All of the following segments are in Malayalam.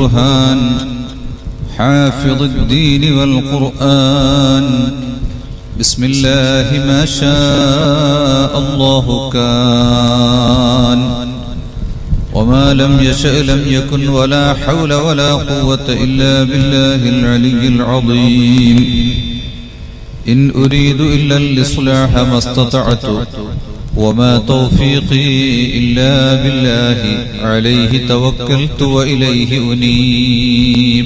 البرهان حافظ الدين والقرآن بسم الله ما شاء الله كان وما لم يشأ لم يكن ولا حول ولا قوة إلا بالله العلي العظيم إن أريد إلا الإصلاح ما استطعت وما توفيقي إلا بالله عليه توكلت وإليه أنيب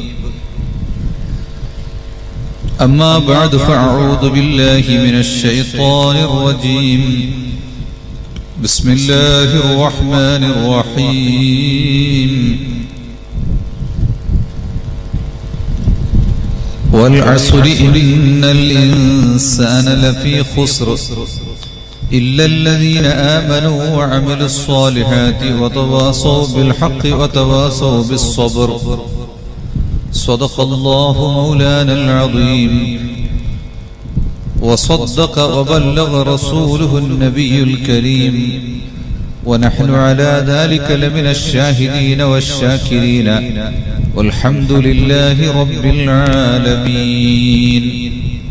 أما بعد فأعوذ بالله من الشيطان الرجيم بسم الله الرحمن الرحيم والعصر إن الإنسان لفي خسر إلا الذين آمنوا وعملوا الصالحات وتواصوا بالحق وتواصوا بالصبر صدق الله مولانا العظيم وصدق وبلغ رسوله النبي الكريم ونحن على ذلك لمن الشاهدين والشاكرين والحمد لله رب العالمين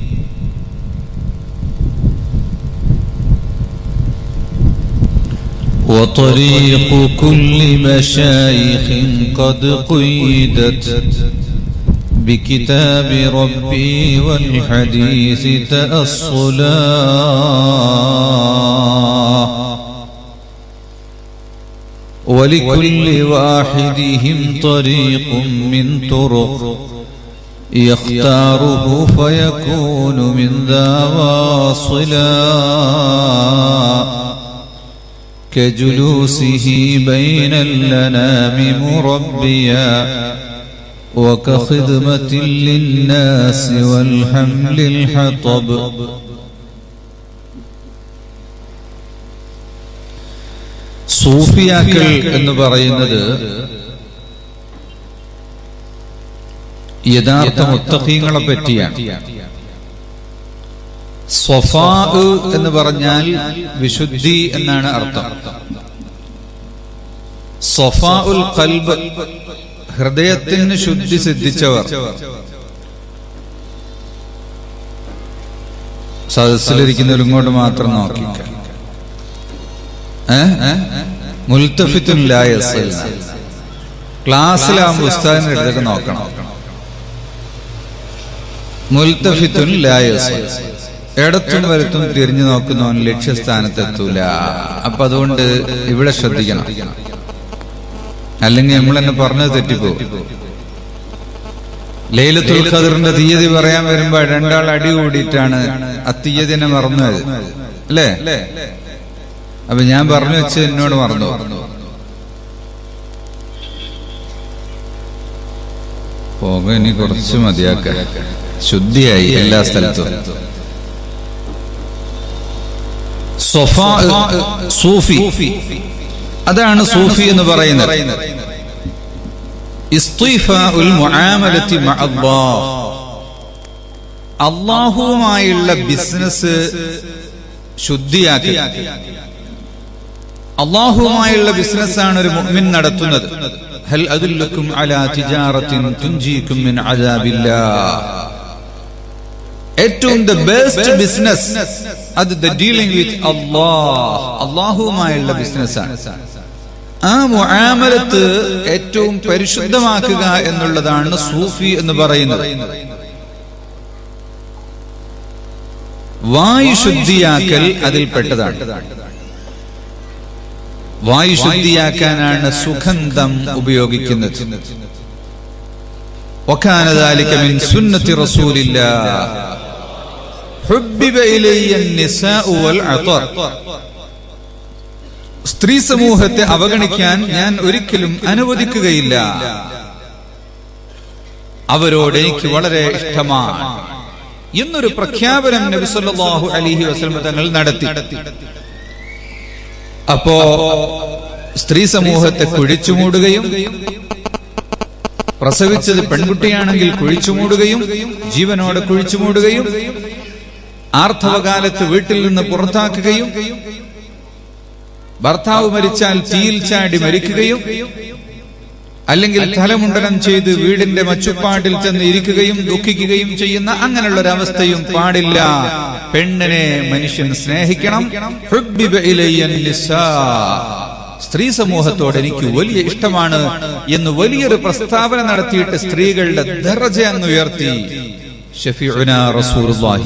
وطريق كل مشايخ قد قيدت بكتاب ربي والحديث تأصلا ولكل واحدهم طريق من طرق يختاره فيكون من ذا واصلا كجلوسه بين الأنام مربيا وكخدمة للناس والحمل الحطب സൂഫിയാക്കൾ എന്ന് പറയുന്നത് യഥാർത്ഥ മുത്തഖീങ്ങളെ പറ്റിയാണ് സ്വഫാ എന്ന് പറഞ്ഞാൽ വിശുദ്ധി എന്നാണ് അർത്ഥം സ്വഫാ ഉൽ കൽബ് ഹൃദയത്തിന് ശുദ്ധി സിദ്ധിച്ചവർ സദസ്സിലിരിക്കുന്നവർ ഇങ്ങോട്ട് മാത്രം നോക്കി മുൽത്തഫിത്തുൻ ക്ലാസ്സിലാകുമ്പോൾ ഉസ്താദിന്റെ അടുത്തേക്ക് നോക്കണം മുൽത്തഫിത്തുൻ ലായസ് ഇടത്തും വലത്തും തിരിഞ്ഞു നോക്കുന്നവൻ ലക്ഷ്യസ്ഥാനത്തെത്തൂല അപ്പൊ അതുകൊണ്ട് ഇവിടെ ശ്രദ്ധിക്കണം അല്ലെങ്കിൽ നമ്മൾ എന്നെ പറഞ്ഞത് തെറ്റിപ്പോകും ലൈലത്തുൽ ഖദറിന്റെ തീയതി പറയാൻ വരുമ്പോ രണ്ടാൾ അടി കൂടിയിട്ടാണ് ആ തീയതിനെ മറന്നത് അല്ലേ അപ്പൊ ഞാൻ പറഞ്ഞു വെച്ച് എന്നോട് മറന്നു പോക ഇനി കുറച്ച് മതിയാക്ക ശുദ്ധിയായി എല്ലാ സ്ഥലത്തും സൂഫി അതാണ് സൂഫി എന്ന് പറയുന്നത് അള്ളാഹുവുമായുള്ള ബിസിനസ് ശുദ്ധിയാക്കി അള്ളാഹുവുമായുള്ള ബിസിനസ്സാണ് ഒരു മുഅ്മിൻ നടത്തുന്നത് ഹൽ അദുല്ലക്കും അലാ തിജാറത്തിൻ തുൻജീക്കും മിൻ അദാബില്ലാഹ് ഏറ്റവും ദ ബെസ്റ്റ് ബിസിനസ് അത് ദ ഡീലിംഗ് വിത്ത് അള്ളാഹ് അള്ളാഹുവുമായുള്ള ബിസിനസ്സാണ് ആ മുആമലത്ത് ഏറ്റവും പരിശുദ്ധമാക്കുക എന്നുള്ളതാണ് സൂഫി എന്ന് പറയുന്നത് വായു ശുദ്ധിയാക്കൽ അതിൽപ്പെട്ടതാണ് വായു ശുദ്ധിയാക്കാനാണ് സുഗന്ധം ഉപയോഗിക്കുന്നത് وكان ذلك من سنة رسول الله حبب إلي النساء والعطر സ്ത്രീ സമൂഹത്തെ അവഗണിക്കാൻ ഞാൻ ഒരിക്കലും അനുവദിക്കുകയില്ല അവരോട് എനിക്ക് വളരെ ഇഷ്ടമാണ് എന്നൊരു പ്രഖ്യാപനം നബി സല്ലല്ലാഹു അലൈഹി വസല്ലം തങ്ങൾ നടത്തി അപ്പോ സ്ത്രീ സമൂഹത്തെ കുഴിച്ചുമൂടുകയും പ്രസവിച്ചത് പെൺകുട്ടിയാണെങ്കിൽ കുഴിച്ചുമൂടുകയും ജീവനോടെ കുഴിച്ചുമൂടുകയും ആർത്തവകാലത്ത് വീട്ടിൽ നിന്ന് പുറത്താക്കുകയും ഭർത്താവ് മരിച്ചാൽ തീയിൽ ചാടി മരിക്കുകയും അല്ലെങ്കിൽ തലമുണ്ടനം ചെയ്ത് വീടിന്റെ മച്ചുപ്പാട്ടിൽ ചെന്ന് ഇരിക്കുകയും ദുഃഖിക്കുകയും ചെയ്യുന്ന അങ്ങനെയുള്ള ഒരു അവസ്ഥയും പാടില്ല പെണ്ണിനെ മനുഷ്യൻ സ്നേഹിക്കണം ഹുബ്ബിബ ഇലയ്യ നിസ്സാ. സ്ത്രീ സമൂഹത്തോട് എനിക്ക് വലിയ ഇഷ്ടമാണ് എന്ന് വലിയൊരു പ്രസ്താവന നടത്തിയിട്ട് സ്ത്രീകളുടെ ദർജ അങ്ങ് ഉയർത്തി ഷഫീഉന റസൂലുള്ളാഹി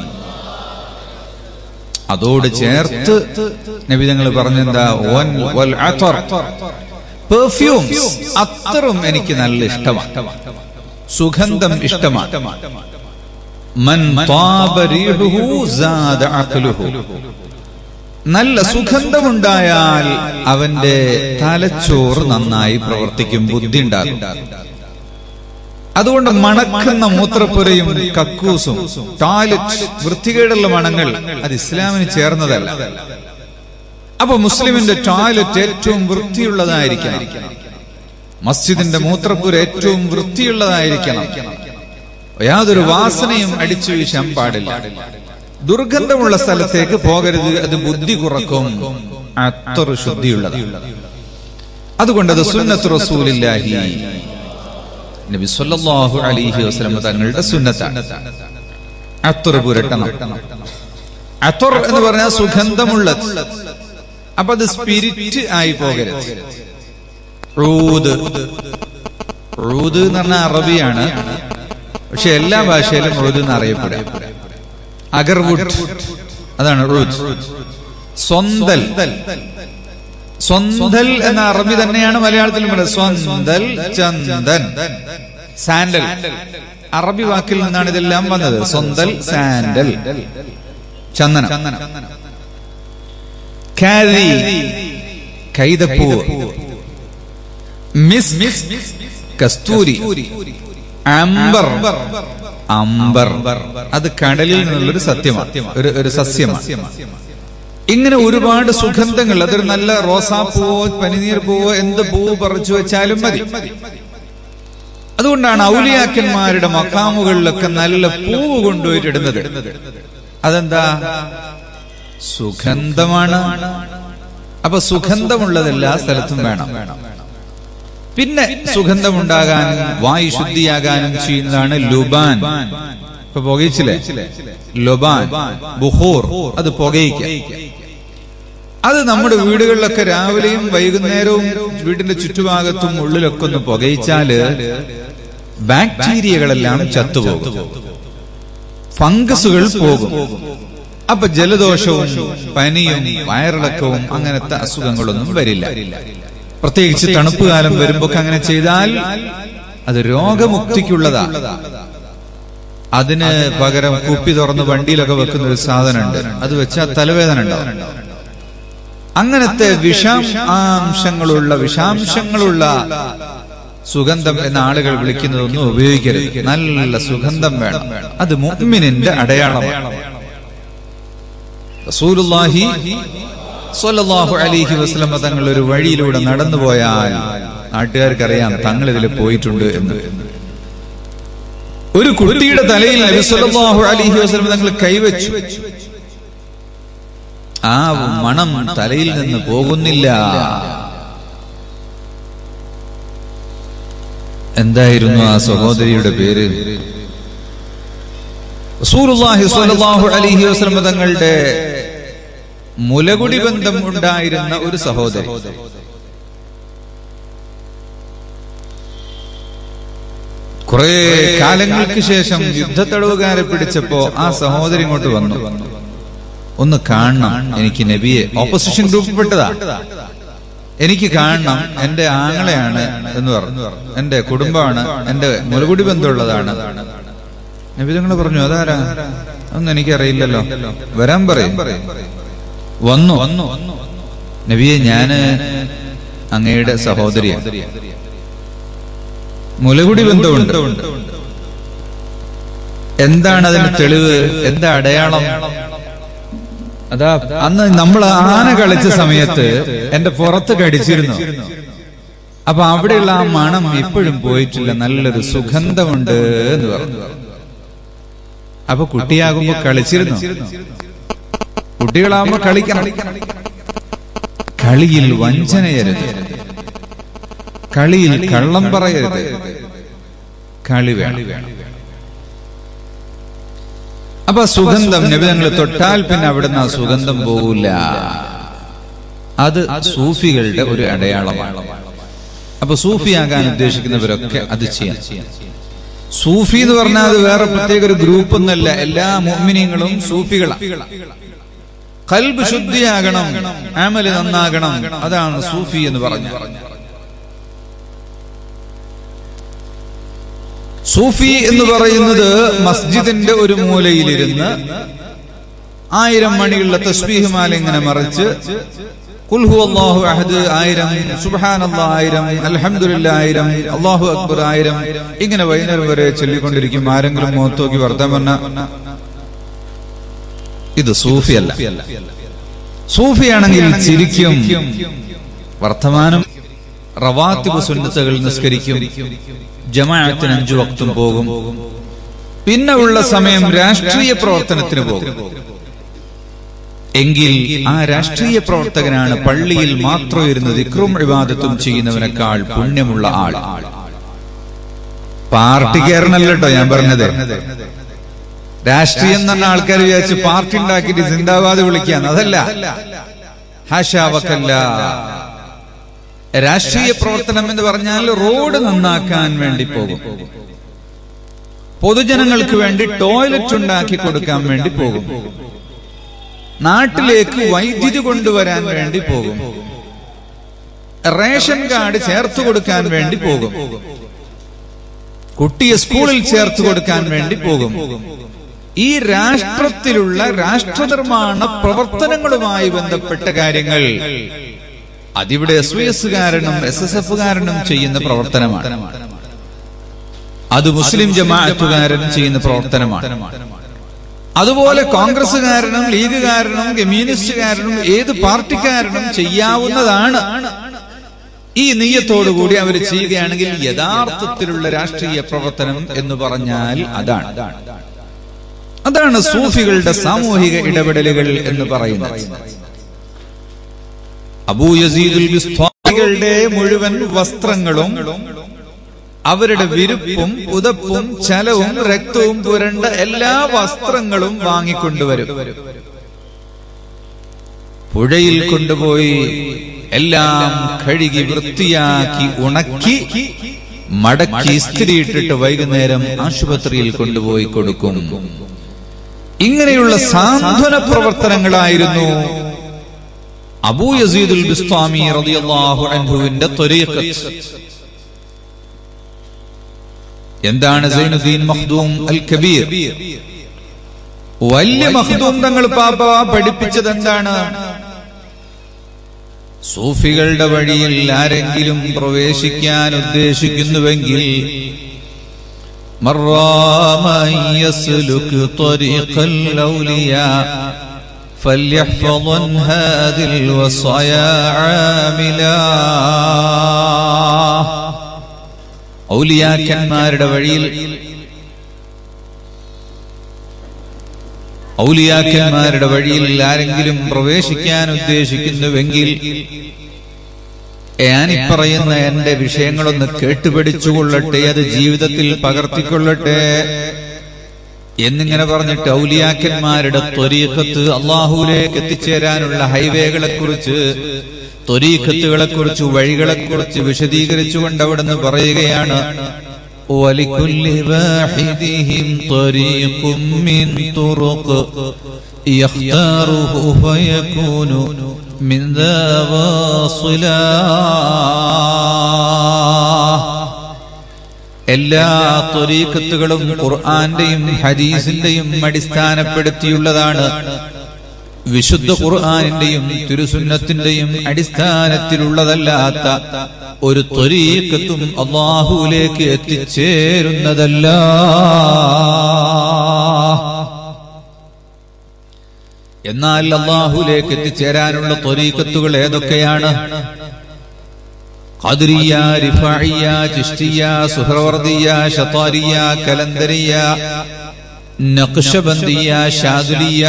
അതോട് ചേർത്ത് നബി തങ്ങൾ പറഞ്ഞെന്താ ഓൻ വൽ അത്തർ പെർഫ്യൂംസ് അത്തറും എനിക്ക് നല്ല ഇഷ്ടമാണ് സുഗന്ധം ഇഷ്ടമാണ് മൻ താബ റീഹുഹു സാദ അഖ്ലുഹു നല്ല സുഗന്ധമുണ്ടായാൽ അവന്റെ തലച്ചോറ് നന്നായി പ്രവർത്തിക്കും ബുദ്ധി ഉണ്ടാകും അതുകൊണ്ട് മണക്കുന്ന മൂത്രപ്പുരയും കക്കൂസും ടോയ്ലറ്റ് വൃത്തികേടുള്ള മണങ്ങൾ അത് ഇസ്ലാമിന് ചേർന്നതല്ല അപ്പൊ മുസ്ലിമിന്റെ ടോയ്ലറ്റ് ഏറ്റവും വൃത്തിയുള്ളതായിരിക്കണം മസ്ജിദിന്റെ മൂത്രപ്പുര ഏറ്റവും വൃത്തിയുള്ളതായിരിക്കണം യാതൊരു വാസനയും അടിച്ചു വീശാൻ പാടില്ല ദുർഗന്ധമുള്ള സ്ഥലത്തേക്ക് പോകരുത് അത് ബുദ്ധി കുറക്കും അത്ര ശുദ്ധിയുള്ളത് അതുകൊണ്ട് അത് സുന്നത്ത് റസൂലില്ലാഹി നബി സല്ലല്ലാഹു അലൈഹി വസല്ലം തങ്ങളുടെ സുന്നത്താണ് അത്തർ പുരട്ടണം അത്തർ എന്ന് പറഞ്ഞാൽ സുഗന്ധമുള്ളത് അപ്പൊ അത് സ്പിരിറ്റ് ആയി പോകരുത് റൂദ് റൂദ് എന്ന് പറഞ്ഞാൽ അറബിയാണ് പക്ഷെ എല്ലാ ഭാഷയിലും റൂദ് എന്ന് അറിയപ്പെടാം അഗർവുഡ് അതാണ് റൂദ് സ്വന്തൽ സ്വന്തൽ എന്ന അറബി തന്നെയാണ് മലയാളത്തിലും പറയുന്നത് സ്വന്തൽ ചന്ദൻ സാൻഡൽ അറബി വാക്കിൽ നിന്നാണ് ഇതെല്ലാം വന്നത് സ്വന്തൽ സാൻഡൽ ചന്ദനം കാരി കൈതപ്പൂ മിസ് കസ്തൂരി അംബർ അംബർ അത് കടലിൽ നിന്നുള്ളൊരു സത്യമാണ് ഒരു ഒരു സസ്യമാണ് ഇങ്ങനെ ഒരുപാട് സുഗന്ധങ്ങൾ അതൊരു നല്ല റോസാപ്പൂവോ പനിനീർ പൂവോ എന്ത് പൂവ് പറിച്ചു വെച്ചാലും മതി അതുകൊണ്ടാണ് ഔലിയാക്കന്മാരുടെ മക്കാമുകളിലൊക്കെ നല്ല പൂവ് കൊണ്ടുപോയിട്ടിടുന്നത് അതെന്താ സുഗന്ധമാണ് അപ്പൊ സുഗന്ധമുള്ളത് എല്ലാ സ്ഥലത്തും വേണം പിന്നെ സുഗന്ധമുണ്ടാകാനും വായു ശുദ്ധിയാകാനും ചെയ്യുന്നതാണ് ലുബാൻ ഇപ്പൊ പുകയിച്ചില്ലേ ലുബാൻ ബുഹൂർ അത് പുകയിക്ക അത് നമ്മുടെ വീടുകളിലൊക്കെ രാവിലെയും വൈകുന്നേരവും വീടിന്റെ ചുറ്റുഭാഗത്തും ഉള്ളിലൊക്കെ ഒന്ന് പുകയിച്ചാല് ബാക്ടീരിയകളെല്ലാം ചത്തുപോകും ഫംഗസുകൾ പോകും അപ്പൊ ജലദോഷവും പനിയും വയറിളക്കവും അങ്ങനത്തെ അസുഖങ്ങളൊന്നും വരില്ല പ്രത്യേകിച്ച് തണുപ്പ് കാലം വരുമ്പോ അങ്ങനെ ചെയ്താൽ അത് രോഗമുക്തിക്കുള്ളതാ അതിന് പകരം കുപ്പി തുറന്ന് വണ്ടിയിലൊക്കെ വെക്കുന്ന ഒരു സാധനമുണ്ട് അത് വെച്ചാൽ തലവേദന ഉണ്ടാവും അങ്ങനത്തെ വിഷാംശങ്ങളുള്ള വിഷാംശങ്ങളുള്ള സുഗന്ധം എന്ന ആളുകൾ വിളിക്കുന്നതൊന്നും ഉപയോഗിക്കരുത് നല്ല സുഗന്ധം വേണം അത് മുഅ്മിനിന്റെ അടയാളമാണ് റസൂലുള്ളാഹി സ്വല്ലല്ലാഹു അലൈഹി വസല്ലം തങ്ങൾ ഒരു വഴിയിലൂടെ നടന്നു പോയാൽ നാട്ടുകാർക്കറിയാം തങ്ങൾ ഇതിൽ പോയിട്ടുണ്ട് എന്ന് ഒരു കുട്ടിയുടെ തലയിൽ നബി സല്ലല്ലാഹു അലൈഹി വസല്ലം തങ്ങൾ കൈവച്ചു ആ മണം തലയിൽ നിന്ന് പോകുന്നില്ല എന്തായിരുന്നു ആ സഹോദരിയുടെ പേര് റസൂലുള്ളാഹി സ്വല്ലല്ലാഹു അലൈഹി വസല്ലം തങ്ങളുടെ മുലകുടി ബന്ധം ഉണ്ടായിരുന്ന ഒരു സഹോദരി കുറെ കാലങ്ങൾക്ക് ശേഷം യുദ്ധത്തടവുകാരെ പിടിച്ചപ്പോ ആ സഹോദരി ഇങ്ങോട്ട് വന്നു ഒന്ന് കാണണം എനിക്ക് നബിയെ ഓപ്പോസിഷൻ ഗ്രൂപ്പിൽപ്പെട്ടതാ എനിക്ക് കാണണം എന്റെ ആങ്ങളെയാണ് എന്ന് പറഞ്ഞു എന്റെ കുടുംബമാണ് എന്റെ മുലകുടി ബന്ധമുള്ളതാണ് നബി നിങ്ങൾ പറഞ്ഞു അതാരാ ഒന്നും എനിക്കറിയില്ലല്ലോ വരാൻ പറയും വന്നു വന്നു നബിയെ ഞാന് അങ്ങയുടെ സഹോദരിയാണ് മുലകുടി ബന്ധമുണ്ട് എന്താണ് അതിന് തെളിവ് എന്താ അടയാളം അതാ അന്ന് നമ്മൾ ആന കളിച്ച സമയത്ത് എന്റെ പുറത്ത് കടിച്ചിരുന്നു അപ്പൊ അവിടെയുള്ള ആ മണം ഇപ്പോഴും പോയിട്ടില്ല നല്ലൊരു സുഗന്ധമുണ്ട് എന്ന് പറഞ്ഞു അപ്പൊ കുട്ടിയാകുമ്പോ കളിച്ചിരുന്നു കുട്ടികളാകുമ്പോ കളിക്കണം കളിയിൽ വഞ്ചനയരുത് കളിയിൽ കള്ളം പറയരുത് കളി വേണം അപ്പൊ സുഗന്ധം നബിതങ്ങൾ തൊട്ടാൽ പിന്നെ അവിടുന്ന് ആ സുഗന്ധം പോകില്ല അത് സൂഫികളുടെ ഒരു അടയാളമാണ് അപ്പൊ സൂഫിയാകാൻ ഉദ്ദേശിക്കുന്നവരൊക്കെ അത് ചെയ്യാം സൂഫി എന്ന് പറഞ്ഞാൽ അത് വേറെ പ്രത്യേക ഒരു ഗ്രൂപ്പ് ഒന്നല്ല എല്ലാ മോമിനിയങ്ങളും സൂഫികളാണ് കൽബ് ശുദ്ധിയാകണം ആമല് നന്നാകണം അതാണ് സൂഫി എന്ന് പറഞ്ഞു സൂഫി എന്ന് പറയുന്നത് മസ്ജിദിന്റെ ഒരു മൂലയിലിരുന്ന് ആയിരം മണിയുള്ള തസ്ബീഹുമാല ഇങ്ങനെ മറിച്ച് കുൽഹു അള്ളാഹു അഹദ് ആയിരം സുബാൻ ആയിരം അലഹമുല്ല ആയിരം അള്ളാഹു അക്ബർ ആയിരം ഇങ്ങനെ വൈകുന്നേരം വരെ ചൊല്ലിക്കൊണ്ടിരിക്കും ആരെങ്കിലും മുഖത്ത് നോക്കി വർത്താൻ പറഞ്ഞ ഇത് സൂഫിയല്ല സൂഫിയാണെങ്കിൽ ചിരിക്കും വർത്തമാനം റവാത്തിബ് സുന്നത്തുകൾ നിസ്കരിക്കും ജമാഅത്തിന് അഞ്ചു വക്തും പോകും പിന്നെ ഉള്ള സമയം രാഷ്ട്രീയ പ്രവർത്തനത്തിന് പോകും എങ്കിൽ ആ രാഷ്ട്രീയ പ്രവർത്തകനാണ് പള്ളിയിൽ മാത്രം ഇരുന്ന് ദിക്റും വിവാദത്തും ചെയ്യുന്നവനേക്കാൾ പുണ്യമുള്ള ആൾ പാർട്ടിക്കാരനല്ല കേട്ടോ ഞാൻ പറഞ്ഞത് രാഷ്ട്രീയം എന്ന് പറഞ്ഞ ആൾക്കാർ വിചാരിച്ച് പാർട്ടി ഉണ്ടാക്കിയിട്ട് സിന്ദാബാദ് വിളിക്കാൻ അതല്ല ഹാഷാവക്കല്ല രാഷ്ട്രീയ പ്രവർത്തനം എന്ന് പറഞ്ഞാൽ റോഡ് നന്നാക്കാൻ വേണ്ടി പോകും പൊതുജനങ്ങൾക്ക് വേണ്ടി ടോയ്ലറ്റ് ഉണ്ടാക്കി കൊടുക്കാൻ വേണ്ടി പോകും നാട്ടിലേക്ക് വൈദ്യുതി കൊണ്ടുവരാൻ വേണ്ടി പോകും റേഷൻ കാർഡ് ചേർത്ത് കൊടുക്കാൻ വേണ്ടി പോകും കുട്ടിയെ സ്കൂളിൽ ചേർത്ത് കൊടുക്കാൻ വേണ്ടി പോകും ഈ രാഷ്ട്രത്തിലുള്ള രാഷ്ട്രനിർമ്മാണ പ്രവർത്തനങ്ങളുമായി ബന്ധപ്പെട്ട കാര്യങ്ങൾ അതിവിടെ എസ് വി എസ് കാരനും എസ് എസ് എഫ് കാരനും ചെയ്യുന്ന പ്രവർത്തനമാണ് അത് മുസ്ലിം ജമാഅത്തുകാരൻ ചെയ്യുന്ന പ്രവർത്തനമാണ് അതുപോലെ കോൺഗ്രസുകാരനും ലീഗുകാരനും കമ്മ്യൂണിസ്റ്റുകാരനും ഏത് പാർട്ടിക്കാരനും ചെയ്യാവുന്നതാണ് ഈ നെയ്യത്തോടുകൂടി അവർ ചെയ്യുകയാണെങ്കിൽ യഥാർത്ഥത്തിലുള്ള രാഷ്ട്രീയ പ്രവർത്തനം എന്ന് പറഞ്ഞാൽ അതാണ് അതാണ് സൂഫികളുടെ സാമൂഹിക ഇടപെടലുകൾ എന്ന് പറയുന്നത് അബൂ യസീദുൽ ബിസ്താമികളുടെ മുഴുവൻ വസ്ത്രങ്ങളും അവരുടെ വിരുപ്പും പുതപ്പും ചലവും രക്തവും പുരണ്ട എല്ലാ വസ്ത്രങ്ങളും വാങ്ങിക്കൊണ്ടുവരും പുഴയിൽ കൊണ്ടുപോയി എല്ലാം കഴുകി വൃത്തിയാക്കി ഉണക്കി മടക്കി ഇസ്തിരിയിട്ടിട്ട് വൈകുന്നേരം ആശുപത്രിയിൽ കൊണ്ടുപോയി കൊടുക്കും ഇങ്ങനെയുള്ള സാന്ത്വന പ്രവർത്തനങ്ങളായിരുന്നു അബൂ യസീദുൽ ബിസ്താമി റളിയല്ലാഹു അൻഹുവിന്റെ ത്വരീഖത്ത് എന്താണ് സൈനുദ്ദീൻ മഖ്ദൂം അൽ കബീർ വലിയ മഖ്ദൂം തങ്ങൾ പാപ്പ പഠിപ്പിച്ചത് എന്താണ് സൂഫികളുടെ വഴിയിൽ ആരെങ്കിലും പ്രവേശിക്കാൻ ഉദ്ദേശിക്കുന്നുവെങ്കിൽ فليحفظن هذه الوصايا عاملا ഔലിയാക്കന്മാരുടെ വഴിയിൽ ഔലിയാക്കന്മാരുടെ വഴിയിൽ ആരെങ്കിലും പ്രവേശിക്കാൻ ഉദ്ദേശിക്കുന്നുവെങ്കിൽ ഞാൻ ഇപ്പറയുന്ന എന്റെ വിഷയങ്ങളൊന്ന് കേട്ടുപിടിച്ചുകൊള്ളട്ടെ അത് ജീവിതത്തിൽ പകർത്തിക്കൊള്ളട്ടെ എന്നിങ്ങനെ പറഞ്ഞിട്ട് ഔലിയാക്കന്മാരുടെ ത്വരീഖത്ത് അള്ളാഹുലേക്ക് എത്തിച്ചേരാനുള്ള ഹൈവേകളെ കുറിച്ച് ത്വരീഖത്തുകളെ കുറിച്ച് വഴികളെ കുറിച്ച് വിശദീകരിച്ചുകൊണ്ട് അവിടുന്ന് പറയുകയാണ് ولكل واحدهم طريق من طرق يختاره فيكون من ذا واصلا എല്ലാ ത്വരീഖത്തുകളും ഖുർആന്റെയും ഹദീസിന്റെയും അടിസ്ഥാനപ്പെടുത്തിയുള്ളതാണ് വിശുദ്ധ ഖുർആാനിന്റെയും തിരുസുന്നത്തിന്റെയും അടിസ്ഥാനത്തിലുള്ളതല്ലാത്ത ഒരു ത്വരീക്കത്തും അള്ളാഹുവിലേക്ക് എത്തിച്ചേരുന്നതല്ല എന്നാൽ അള്ളാഹുലേക്ക് എത്തിച്ചേരാനുള്ള ത്വരീക്കത്തുകൾ ഏതൊക്കെയാണ് ഖാദിരിയ റിഫായിയ ചിഷ്ടിയ സുഹ്രവർദിയ ഷത്താരിയ കലന്തരിയ നഖ്ഷബന്ദിയ ഷാദുലിയ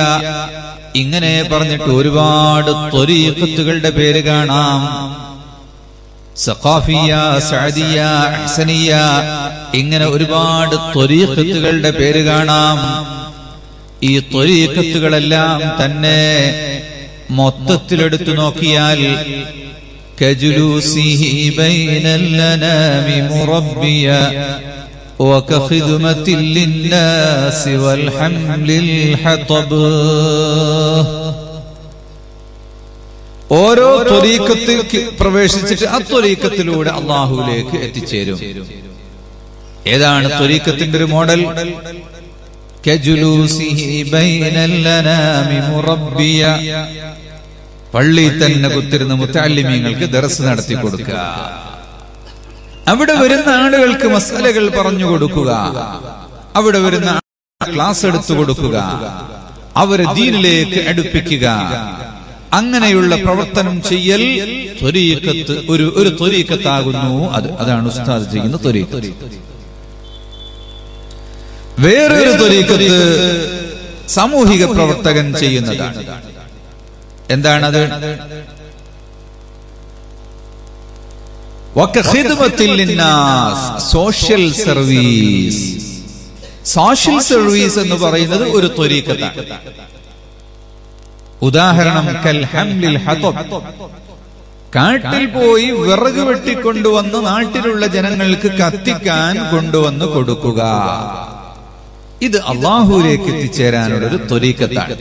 ഇങ്ങനെ പറഞ്ഞിട്ട് ഒരുപാട് ത്വരീഖത്തുകളുടെ പേര് കാണാം സഖാഫിയ സഅദിയ അഹ്സനിയ ഇങ്ങനെ ഒരുപാട് ത്വരീഖത്തുകളുടെ പേര് കാണാം ഈ ത്വരീഖത്തുകളെല്ലാം തന്നെ മൊത്തത്തിലെടുത്തു നോക്കിയാൽ كجلوسه بين الأنام مربيا وكخدمة للناس والحمل الحطب ഓരോ ത്വരീക്കത്തിൽ പ്രവേശിച്ചിട്ട് ആ ത്വരീക്കത്തിലൂടെ അള്ളാഹുവിലേക്ക് എത്തിച്ചേരും ഏതാണ് ത്വരീക്കത്തിന്റെ ഒരു മോഡൽ കജുലൂസിഹി ബൈനൽ അനാമി മുറബ്ബിയ പള്ളി തന്നെ കുത്തിരുന്ന മുത്താലിമീങ്ങൾക്ക് ദർസ് നടത്തി കൊടുക്കുക അവിടെ വരുന്ന ആളുകൾക്ക് മസാലകൾ പറഞ്ഞു കൊടുക്കുക അവിടെ വരുന്ന ക്ലാസ് എടുത്തു കൊടുക്കുക അവരെ ദീനിലേക്ക് അടുപ്പിക്കുക അങ്ങനെയുള്ള പ്രവർത്തനം ചെയ്യൽ ത്വരീക്കത്ത് ഒരു ഒരു ത്വരീക്കത്താകുന്നു അത് അതാണ് ഉസ്താദ് ചെയ്യുന്ന ത്വരീക്കത്ത് വേറൊരു ത്വരീക്കത്ത് സാമൂഹിക പ്രവർത്തകൻ ചെയ്യുന്നതാണ് എന്താണത് സോഷ്യൽ സർവീസ് സോഷ്യൽ സർവീസ് എന്ന് പറയുന്നത് ഒരു ത്വരീക്കത്താണ് ഉദാഹരണം കൽ ഹംലിൽ ഹതബ് കാട്ടിൽ പോയി വിറക് വെട്ടിക്കൊണ്ടുവന്ന് നാട്ടിലുള്ള ജനങ്ങൾക്ക് കത്തിക്കാൻ കൊണ്ടുവന്ന് കൊടുക്കുക ഇത് അള്ളാഹുലേക്ക് എത്തിച്ചേരാനുള്ള ഒരു ത്വരീക്കത്താണ്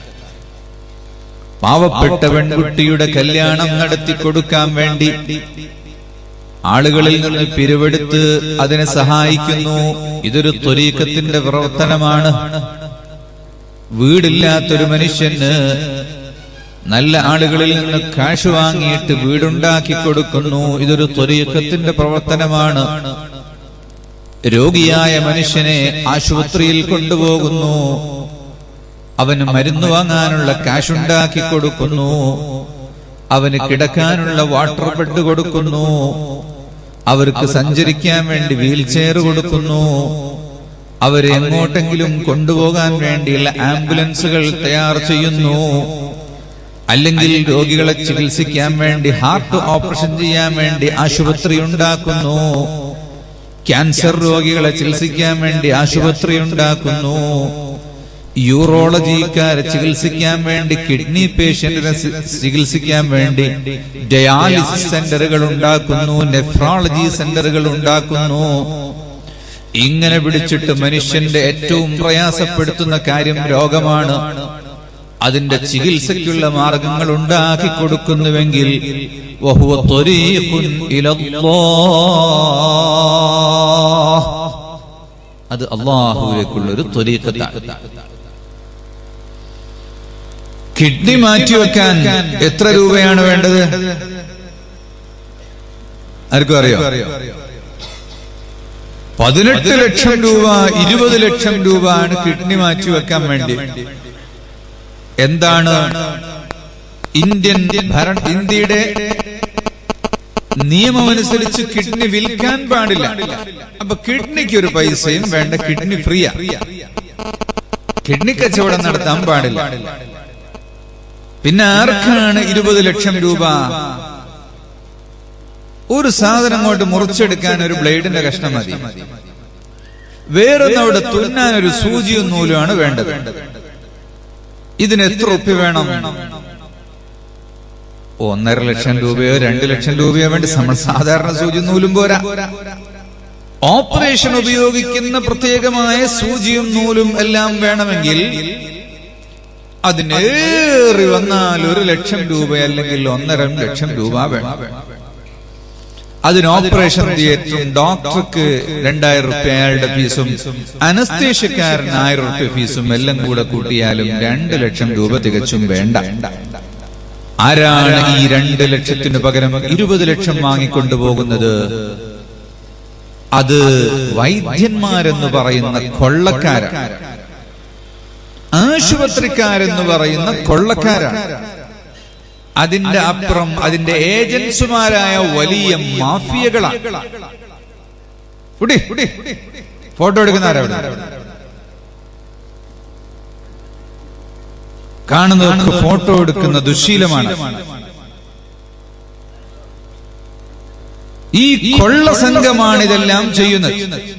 പാവപ്പെട്ട പെൺകുട്ടിയുടെ കല്യാണം നടത്തി കൊടുക്കാൻ വേണ്ടി ആളുകളിൽ നിന്ന് പിരിവെടുത്ത് അതിനെ സഹായിക്കുന്നു ഇതൊരു ത്വരീക്കത്തിന്റെ പ്രവർത്തനമാണ് വീടില്ലാത്തൊരു മനുഷ്യന് നല്ല ആളുകളിൽ നിന്ന് കാശ് വാങ്ങിയിട്ട് വീടുണ്ടാക്കി കൊടുക്കുന്നു ഇതൊരു ത്വരീക്കത്തിന്റെ പ്രവർത്തനമാണ് രോഗിയായ മനുഷ്യനെ ആശുപത്രിയിൽ കൊണ്ടുപോകുന്നു അവന് മരുന്ന് വാങ്ങാനുള്ള കാശുണ്ടാക്കി കൊടുക്കുന്നു അവന് കിടക്കാനുള്ള വാട്ടർ ബെഡ് കൊടുക്കുന്നു അവർക്ക് സഞ്ചരിക്കാൻ വേണ്ടി വീൽ ചെയർ കൊടുക്കുന്നു അവരെ എങ്ങോട്ടെങ്കിലും കൊണ്ടുപോകാൻ വേണ്ടിയുള്ള ആംബുലൻസുകൾ തയ്യാർ ചെയ്യുന്നു അല്ലെങ്കിൽ രോഗികളെ ചികിത്സിക്കാൻ വേണ്ടി ഹാർട്ട് ഓപ്പറേഷൻ ചെയ്യാൻ വേണ്ടി ആശുപത്രി ഉണ്ടാക്കുന്നു ക്യാൻസർ രോഗികളെ ചികിത്സിക്കാൻ വേണ്ടി ആശുപത്രി ഉണ്ടാക്കുന്നു യൂറോളജിക്കാരെ ചികിത്സിക്കാൻ വേണ്ടി കിഡ്നി പേഷ്യന്റിനെ ചികിത്സിക്കാൻ വേണ്ടി ഡയാലിസിസ് സെന്ററുകൾ ഉണ്ടാക്കുന്നു നെഫ്രോളജി സെന്ററുകൾ ഉണ്ടാക്കുന്നു ഇങ്ങനെ പിടിച്ചിട്ട് മനുഷ്യന്റെ ഏറ്റവും പ്രയാസപ്പെടുത്തുന്ന കാര്യം രോഗമാണ് അതിന്റെ ചികിത്സയ്ക്കുള്ള മാർഗങ്ങൾ ഉണ്ടാക്കി കൊടുക്കുന്നുവെങ്കിൽ വഹുവ ത്വരീഖുൻ ഇലല്ലാഹ്. അത് അള്ളാഹുവിലേക്കുള്ള ഒരു ത്വരീഖത്താണ് കിഡ്നി മാറ്റിവെക്കാൻ എത്ര രൂപയാണ് വേണ്ടത് ആർക്കും അറിയോ പതിനെട്ട് ലക്ഷം രൂപ ഇരുപത് ലക്ഷം രൂപ ആണ് കിഡ്നി മാറ്റിവെക്കാൻ വേണ്ടി എന്താണ് ഇന്ത്യൻ ഭരണ ഇന്ത്യയുടെ നിയമമനുസരിച്ച് കിഡ്നി വിൽക്കാൻ പാടില്ല അപ്പൊ കിഡ്നിക്ക് ഒരു പൈസയും വേണ്ട കിഡ്നി ഫ്രീയാ കിഡ്നി കച്ചവടം നടത്താൻ പാടില്ല പിന്നെ ആർക്കാണ് ഇരുപത് ലക്ഷം രൂപ ഒരു സാധനം അങ്ങോട്ട് മുറിച്ചെടുക്കാൻ ഒരു ബ്ലേഡിന്റെ കഷ്ണം മതി വേറൊന്ന് അവിടെ തുന്നാൻ ഒരു സൂചിയും നൂലുമാണ് വേണ്ടത് ഇതിന് എത്ര ഉപ്പി വേണം ഒന്നര ലക്ഷം രൂപയോ രണ്ട് ലക്ഷം രൂപയോ വേണ്ടി നമ്മൾ സാധാരണ സൂചി നൂലും പോരാ ഓപ്പറേഷൻ ഉപയോഗിക്കുന്ന പ്രത്യേകമായ സൂചിയും നൂലും എല്ലാം വേണമെങ്കിൽ അതിനേറി വന്നാൽ ഒരു ലക്ഷം രൂപ അല്ലെങ്കിൽ ഒന്നര ലക്ഷം രൂപ വേണം അതിന് ഓപ്പറേഷൻ തിയേറ്ററും ഡോക്ടർക്ക് രണ്ടായിരം റുപ്യ അയാളുടെ ഫീസും അനസ്തേഷ്യക്കാരന് ആയിരം റുപ്യ ഫീസും എല്ലാം കൂടെ കൂട്ടിയാലും രണ്ട് ലക്ഷം രൂപ തികച്ചും വേണ്ട ആരാണ് ഈ രണ്ട് ലക്ഷത്തിന് പകരം ഇരുപത് ലക്ഷം വാങ്ങിക്കൊണ്ടുപോകുന്നത് അത് വൈദ്യന്മാരെന്ന് പറയുന്ന കൊള്ളക്കാരാണ് ആശുപത്രിക്കാരെന്ന് പറയുന്ന കൊള്ളക്കാരാണ് അതിന്റെ അപ്പുറം അതിന്റെ ഏജൻസുമാരായ വലിയ മാഫിയകളാണ് കുടി ഫോട്ടോ എടുക്കുന്ന ആരാവിടെ കാണുന്നവർക്ക് ഫോട്ടോ എടുക്കുന്ന ദുശീലമാണ് ഈ കൊള്ള സംഘമാണ് ഇതെല്ലാം ചെയ്യുന്നത്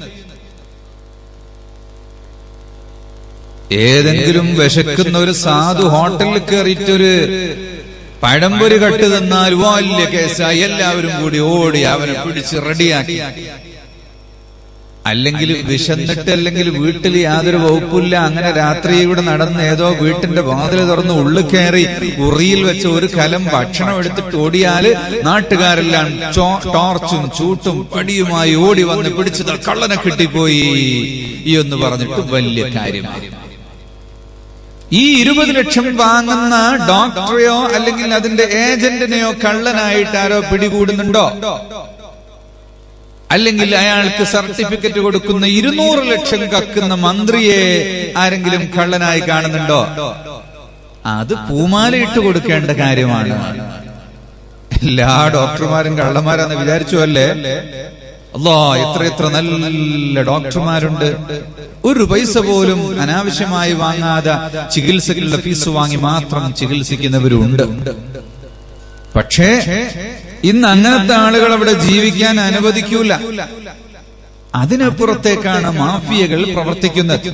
ഏതെങ്കിലും വിശക്കുന്ന ഒരു സാധു ഹോട്ടലിൽ കയറിയിട്ടൊരു പഴംപൊരി കട്ട് തന്നാൽ വലിയ കേസായി എല്ലാവരും കൂടി ഓടി അവനെ പിടിച്ച് റെഡിയാക്കി അല്ലെങ്കിൽ വിശന്നിട്ട് അല്ലെങ്കിൽ വീട്ടിൽ യാതൊരു വകുപ്പില്ല അങ്ങനെ രാത്രി ഇവിടെ നടന്ന് ഏതോ വീട്ടിന്റെ വാതിൽ തുറന്ന് ഉള്ളിൽ കയറി ഉറിയിൽ വെച്ച് ഒരു കലം ഭക്ഷണം എടുത്തിട്ട് ഓടിയാല് നാട്ടുകാരെല്ലാം ചോ- ടോർച്ചും ചൂട്ടും പടിയുമായി ഓടി വന്ന് പിടിച്ചത് കള്ളനെ കിട്ടിപ്പോയി ഈ എന്ന് പറഞ്ഞിട്ട് വലിയ കാര്യമാണ് ഈ ഇരുപത് ലക്ഷം വാങ്ങുന്ന ഡോക്ടറെയോ അല്ലെങ്കിൽ അതിന്റെ ഏജന്റിനെയോ കള്ളനായിട്ട് ആരോ പിടികൂടുന്നുണ്ടോ അല്ലെങ്കിൽ അയാൾക്ക് സർട്ടിഫിക്കറ്റ് കൊടുക്കുന്ന ഇരുന്നൂറ് ലക്ഷം കക്കുന്ന മന്ത്രിയെ ആരെങ്കിലും കള്ളനായി കാണുന്നുണ്ടോ അത് പൂമാല ഇട്ട് കൊടുക്കേണ്ട കാര്യമാണ് എല്ലാ ഡോക്ടർമാരും കള്ളന്മാരാന്ന് വിചാരിച്ചു അല്ലേ അല്ലോ എത്ര എത്ര നല്ല ഡോക്ടർമാരുണ്ട് ഒരു പൈസ പോലും അനാവശ്യമായി വാങ്ങാതെ ചികിത്സകളുടെ ഫീസ് വാങ്ങി മാത്രം ചികിത്സിക്കുന്നവരുണ്ട് പക്ഷേ ഇന്ന് അങ്ങനത്തെ ആളുകൾ അവിടെ ജീവിക്കാൻ അനുവദിക്കൂല അതിനപ്പുറത്തേക്കാണ് മാഫിയകൾ പ്രവർത്തിക്കുന്നത്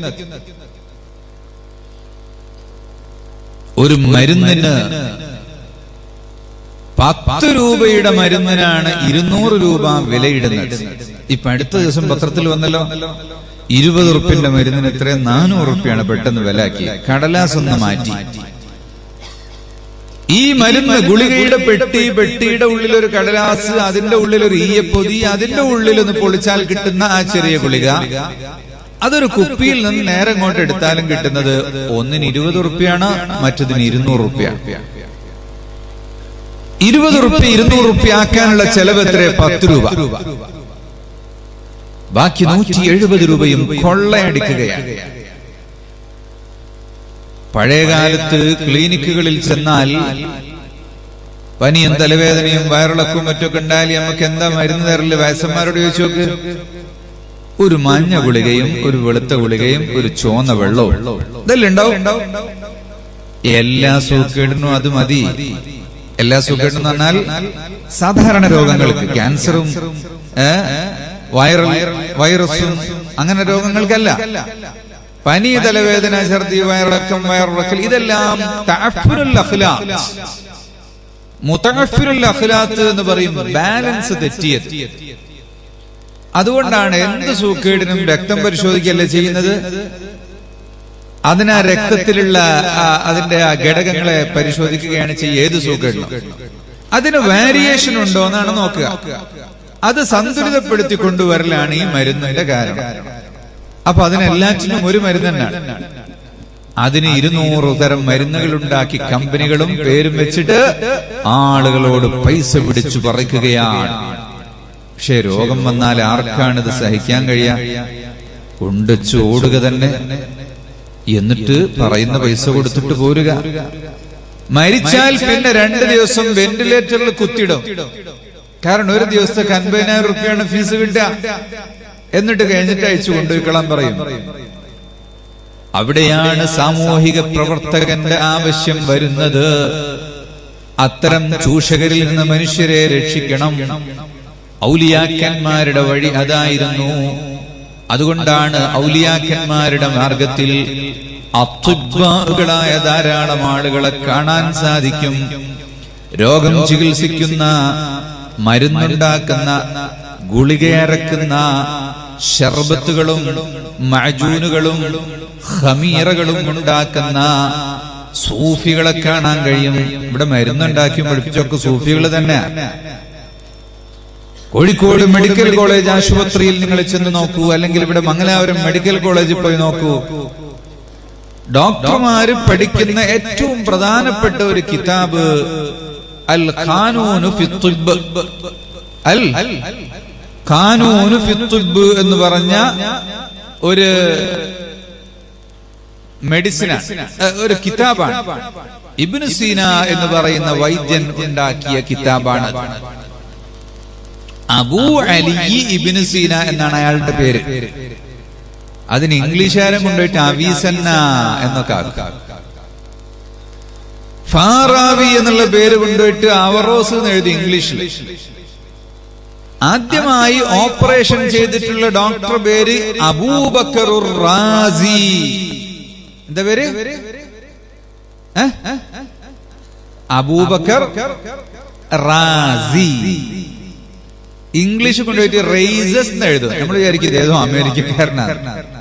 ഒരു മരുന്നിന് പത്ത് രൂപയുടെ മരുന്നിനാണ് ഇരുന്നൂറ് രൂപ വിലയിടുന്നത് ഇപ്പൊ അടുത്ത ദിവസം പത്രത്തിൽ വന്നല്ലോ ഇരുപത് ഉറുപ്പിന്റെ മരുന്നിന് ഇത്രയും നാനൂറ് ഉറുപ്പിയാണ് പെട്ടെന്ന് വിലാക്കി കടലാസ് ഒന്ന് മാറ്റി ഈ മരുന്ന് ഗുളികയുടെ പെട്ടി പെട്ടിയുടെ ഉള്ളിൽ ഒരു കടലാസ് അതിന്റെ ഉള്ളിൽ ഒരു ഈയപ്പൊതി അതിന്റെ ഉള്ളിൽ ഒന്ന് പൊളിച്ചാൽ കിട്ടുന്ന ആ ചെറിയ ഗുളിക അതൊരു കുപ്പിയിൽ നിന്ന് നേരെ ഇങ്ങോട്ട് എടുത്താലും കിട്ടുന്നത് ഒന്നിന് ഇരുപത് ഉറുപ്പ്യാണ് മറ്റതിന് ഇരുന്നൂറ് ഉറുപ്പ്യാണ് ഇരുപത് ഉറുപ്പ്യ ഇരുന്നൂറ് ഉറുപ്പ്യ ആക്കാനുള്ള ചെലവ് എത്ര പത്ത് രൂപ ബാക്കി നൂറ്റി എഴുപത് രൂപയും കൊള്ളയടിക്കുകയാണ് പഴയകാലത്ത് ക്ലിനിക്കുകളിൽ ചെന്നാൽ പനിയും തലവേദനയും വയറിളക്കും മറ്റൊക്കെ ഉണ്ടായാലും നമുക്ക് എന്താ മരുന്ന് തരല് വയസ്സന്മാരോട് ചോദിച്ചു നോക്ക് ഒരു മഞ്ഞ ഗുളികയും ഒരു വെളുത്ത ഗുളികയും ഒരു ചോന്ന വെള്ളവും ഇതല്ലേ ഉണ്ടാവും എല്ലാ സൂക്കേടിനും അത് മതി എല്ലാ സൂക്കേടും എന്ന് പറഞ്ഞാൽ സാധാരണ രോഗങ്ങൾക്ക് ക്യാൻസറും ഏ, വൈറൽ വൈറസും അങ്ങനെ രോഗങ്ങൾക്കല്ല പനി തലവേദന ഛർദി വയറിളക്കം വയറിളക്കൽ ഇതെല്ലാം തഅഫുറുൽ അഖ്ലാഖ്. മുതഅഫിറുൽ അഖ്ലാത്ത് എന്ന് പറയും ബാലൻസ് തെറ്റിയത് അതുകൊണ്ടാണ് എന്ത് സൂക്കേടിനും രക്തം പരിശോധിക്കല്ലേ ചെയ്യുന്നത് അതിന് ആ രക്തത്തിലുള്ള ആ അതിന്റെ ആ ഘടകങ്ങളെ പരിശോധിക്കുകയാണ് ചെയ്യുക ഏത് സൂക്കേടിനും അതിന് വേരിയേഷൻ ഉണ്ടോ എന്നാണ് നോക്കുക അത് സന്തുലിതപ്പെടുത്തി കൊണ്ടുവരലാണ് ഈ മരുന്നിന്റെ കാരണം അപ്പൊ അതിനെല്ലാറ്റിനും ഒരു മരുന്ന് തന്നെയാണ് അതിന് ഇരുന്നൂറ് തരം മരുന്നുകൾ ഉണ്ടാക്കി കമ്പനികളും പേരും വെച്ചിട്ട് ആളുകളോട് പൈസ പിടിച്ചു പറിക്കുകയാണ് പക്ഷെ രോഗം വന്നാൽ ആർക്കാണിത് സഹിക്കാൻ കഴിയാ കൊണ്ടച്ചു ഓടുക തന്നെ എന്നിട്ട് പറയുന്ന പൈസ കൊടുത്തിട്ട് പോരുക മരിച്ചാൽ പിന്നെ രണ്ട് ദിവസം വെന്റിലേറ്ററിൽ കുത്തിടും കാരണം ഒരു ദിവസത്തെ അൻപതിനായിരം റുപ്യാണ് ഫീസ് കിട്ടുക എന്നിട്ട് കഴിഞ്ഞിട്ട് അയച്ചു കൊണ്ടുപോയിക്കളാൻ പറയും അവിടെയാണ് സാമൂഹിക പ്രവർത്തകന്റെ ആവശ്യം വരുന്നത് അത്തരം ചൂഷകരിൽ നിന്ന് മനുഷ്യരെ രക്ഷിക്കണം ഔലിയാക്കന്മാരുടെ വഴി അതായിരുന്നു അതുകൊണ്ടാണ് ഔലിയാക്കന്മാരുടെ മാർഗത്തിൽ അത്യുഗ്മാകളായ ധാരാളം ആളുകളെ കാണാൻ സാധിക്കും രോഗം ചികിത്സിക്കുന്ന മരുന്നുണ്ടാക്കുന്ന ഗുളികയറക്കുന്ന ഷർബത്തുകളും മജൂനുകളും ഹമീറകളും ഉണ്ടാക്കുന്ന സൂഫികളെ കാണാൻ കഴിയും ഇവിടെ മരുന്നുണ്ടാക്കി പഠിപ്പിച്ചൊക്കെ സൂഫികൾ തന്നെ കോഴിക്കോട് മെഡിക്കൽ കോളേജ് ആശുപത്രിയിൽ നിങ്ങൾ ചെന്ന് നോക്കൂ അല്ലെങ്കിൽ ഇവിടെ മംഗലാപുരം മെഡിക്കൽ കോളേജിൽ പോയി നോക്കൂ ഡോക്ടർമാര് പഠിക്കുന്ന ഏറ്റവും പ്രധാനപ്പെട്ട ഒരു കിതാബ് അൽ ഖാനൂനു ഫി തിബ്ബ്. അൽ ഖാനൂനു ഫി തിബ്ബ് എന്ന് പറഞ്ഞ ഒരു മെഡിസിനാണ് ഒരു കിതാബാണ് ഇബ്നു സീന എന്ന് പറയുന്ന വൈദ്യൻ ഉണ്ടാക്കിയ കിതാബാണ് അബൂ അലി ഇബ്നു സീന എന്നാണ് അയാളുടെ പേര് അതിന് ഇംഗ്ലീഷുകാരൻ കൊണ്ടുപോയിട്ട് അവീസന്ന എന്നൊക്കെ ആക്കും ഫാറാവി എന്നുള്ള പേര് കൊണ്ടുപോയിട്ട് അവറോസ് എന്ന് എഴുതി ഇംഗ്ലീഷിൽ ആദ്യമായി ഓപ്പറേഷൻ ചെയ്തിട്ടുള്ള ഡോക്ടർ പേര് അബൂബക്കർ റാസി എന്താ പേര് ഏ? അബൂബക്കർ റാസി ഇംഗ്ലീഷ് കൊണ്ടുപോയിട്ട് റേസസ് എന്ന് എഴുതും നമ്മൾ വിചാരിക്കും ഇത് ഏതോ അമേരിക്കക്കാരനാണ്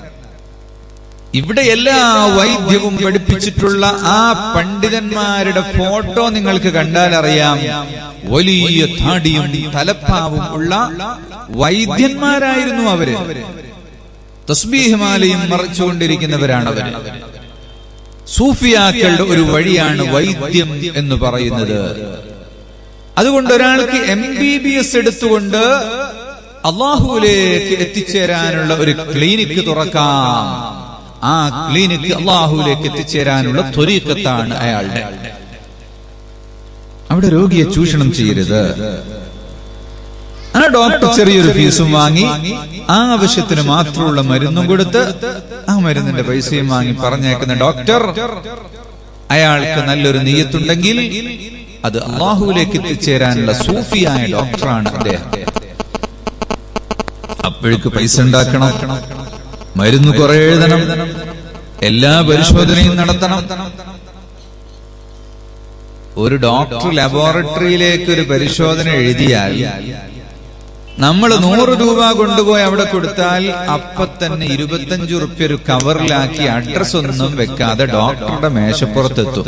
ഇവിടെ എല്ലാ വൈദ്യവും പഠിപ്പിച്ചിട്ടുള്ള ആ പണ്ഡിതന്മാരുടെ ഫോട്ടോ നിങ്ങൾക്ക് കണ്ടാൽ അറിയാം വലിയ താടിയും തലപ്പാവും ഉള്ള വൈദ്യന്മാരായിരുന്നു അവര് തസ്ബീഹ്മാലയും മറച്ചുകൊണ്ടിരിക്കുന്നവരാണ് അവര് സൂഫിയാക്കളുടെ ഒരു വഴിയാണ് വൈദ്യം എന്ന് പറയുന്നത് അതുകൊണ്ട് ഒരാൾക്ക് എം ബി ബി എസ് എടുത്തുകൊണ്ട് അള്ളാഹുവിലേക്ക് എത്തിച്ചേരാനുള്ള ഒരു ക്ലിനിക്ക് തുറക്കാം ആ ക്ലിനിക്ക് അള്ളാഹുവിലേക്ക് എത്തിച്ചേരാനുള്ള ത്വരീക്കത്താണ് അയാളുടെ അവിടെ രോഗിയെ ചൂഷണം ചെയ്യരുത് ആ ഡോക്ടർ ചെറിയൊരു ഫീസും വാങ്ങി ആ ആവശ്യത്തിന് മാത്രമുള്ള മരുന്നും കൊടുത്ത് ആ മരുന്നിന്റെ പൈസയും വാങ്ങി പറഞ്ഞേക്കുന്ന ഡോക്ടർ അയാൾക്ക് നല്ലൊരു നീയത്തുണ്ടെങ്കിൽ അത് അള്ളാഹുവിലേക്ക് എത്തിച്ചേരാനുള്ള സൂഫിയായ ഡോക്ടറാണ് അദ്ദേഹം അപ്പോഴേക്ക് പൈസ ഉണ്ടാക്കണം മരുന്ന് കുറെ എഴുതണം എല്ലാ പരിശോധനയും നടത്തണം ഒരു ഡോക്ടർ ലബോറട്ടറിയിലേക്ക് ഒരു പരിശോധന എഴുതിയാൽ നമ്മൾ നൂറ് രൂപ കൊണ്ടുപോയി അവിടെ കൊടുത്താൽ അപ്പൊ തന്നെ ഇരുപത്തഞ്ചു റുപ്യ ഒരു കവറിലാക്കി അഡ്രസ് ഒന്നും വെക്കാതെ ഡോക്ടറുടെ മേശപ്പുറത്തെത്തും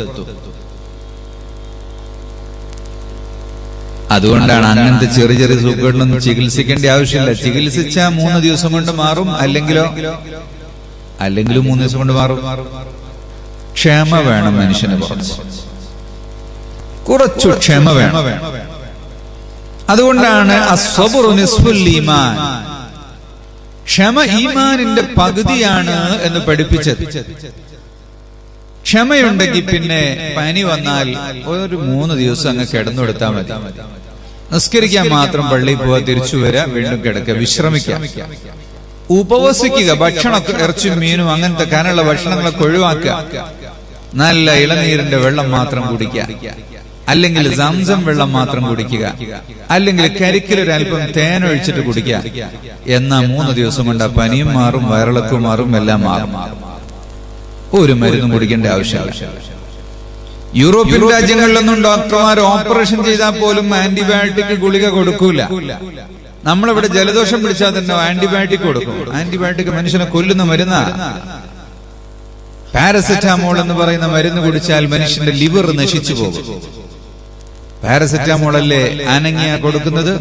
അതുകൊണ്ടാണ് അങ്ങനത്തെ ചെറിയ ചെറിയ സുഖങ്ങളിലൊന്നും ചികിത്സിക്കേണ്ട ആവശ്യമില്ല ചികിത്സിച്ചാൽ മൂന്ന് ദിവസം കൊണ്ട് മാറും അല്ലെങ്കിലോ അല്ലെങ്കിലും മൂന്ന് ദിവസം കൊണ്ട് മാറും ക്ഷമ വേണം മനുഷ്യന് കുറച്ച് കുറച്ചു ക്ഷമ വേണം അതുകൊണ്ടാണ് അസ്വബുറു നിസ്ഫുൽ ഈമാൻ ക്ഷമ ഈമാനിന്റെ പകുതിയാണ് എന്ന് പഠിപ്പിച്ചത് ക്ഷമയുണ്ടെങ്കിൽ പിന്നെ പനി വന്നാൽ ഒരു മൂന്ന് ദിവസം അങ്ങ് കിടന്നുകൊടുത്താൽ മതി നിസ്കരിക്കാൻ മാത്രം പള്ളിയിൽ പോവാ തിരിച്ചു വരാ വീണ്ടും കിടക്കുക വിശ്രമിക്കാം ഉപവസിക്കുക ഭക്ഷണം ഇറച്ചും മീനും അങ്ങനത്തെ കനുള്ള ഭക്ഷണങ്ങളൊക്കെ ഒഴിവാക്കുക നല്ല ഇളനീരിന്റെ വെള്ളം മാത്രം കുടിക്കുക അല്ലെങ്കിൽ സംസം വെള്ളം മാത്രം കുടിക്കുക അല്ലെങ്കിൽ കരിക്കിലൊരല്പം തേൻ ഒഴിച്ചിട്ട് കുടിക്കുക എന്നാ മൂന്ന് ദിവസം കൊണ്ട് ആ പനിയും മാറും വയറിളക്കും മാറും എല്ലാം മാറും ഒരു മരുന്നും കുടിക്കേണ്ട ആവശ്യമില്ല യൂറോപ്യൻ രാജ്യങ്ങളിലൊന്നും ഡോക്ടർമാർ ഓപ്പറേഷൻ ചെയ്താൽ പോലും ആന്റിബയോട്ടിക് ഗുളിക കൊടുക്കൂല നമ്മളിവിടെ ജലദോഷം പിടിച്ചാൽ തന്നെ ആന്റിബയോട്ടിക് കൊടുക്കും ആന്റിബയോട്ടിക് മനുഷ്യനെ കൊല്ലുന്ന മരുന്ന പാരസെറ്റാമോൾ എന്ന് പറയുന്ന മരുന്ന് കുടിച്ചാൽ മനുഷ്യന്റെ ലിവർ നശിച്ചു പോകും പാരസെറ്റാമോൾ അല്ലേ അനങ്ങിയ കൊടുക്കുന്നത്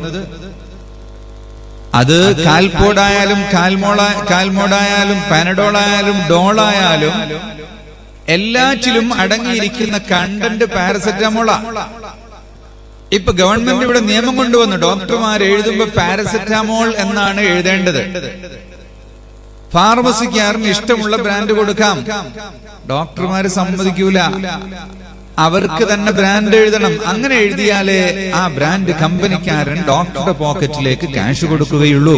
അത് കാൽപോഡായാലും കാൽമോള കാൽമോഡായാലും പാനഡോളായാലും ഡോളായാലും എല്ലാറ്റിലും അടങ്ങിയിരിക്കുന്ന കണ്ടന്റ് പാരസെറ്റാമോളാ ഇപ്പൊ ഗവൺമെന്റ് ഇവിടെ നിയമം കൊണ്ടുവന്നു ഡോക്ടർമാർ എഴുതുമ്പോ പാരസെറ്റാമോൾ എന്നാണ് എഴുതേണ്ടത് ഫാർമസിക്കാരന് ഇഷ്ടമുള്ള ബ്രാൻഡ് കൊടുക്കാം ഡോക്ടർമാര് സമ്മതിക്കൂല അവർക്ക് തന്നെ ബ്രാൻഡ് എഴുതണം അങ്ങനെ എഴുതിയാലേ ആ ബ്രാൻഡ് കമ്പനിക്കാരൻ ഡോക്ടറുടെ പോക്കറ്റിലേക്ക് ക്യാഷ് കൊടുക്കുകയുള്ളൂ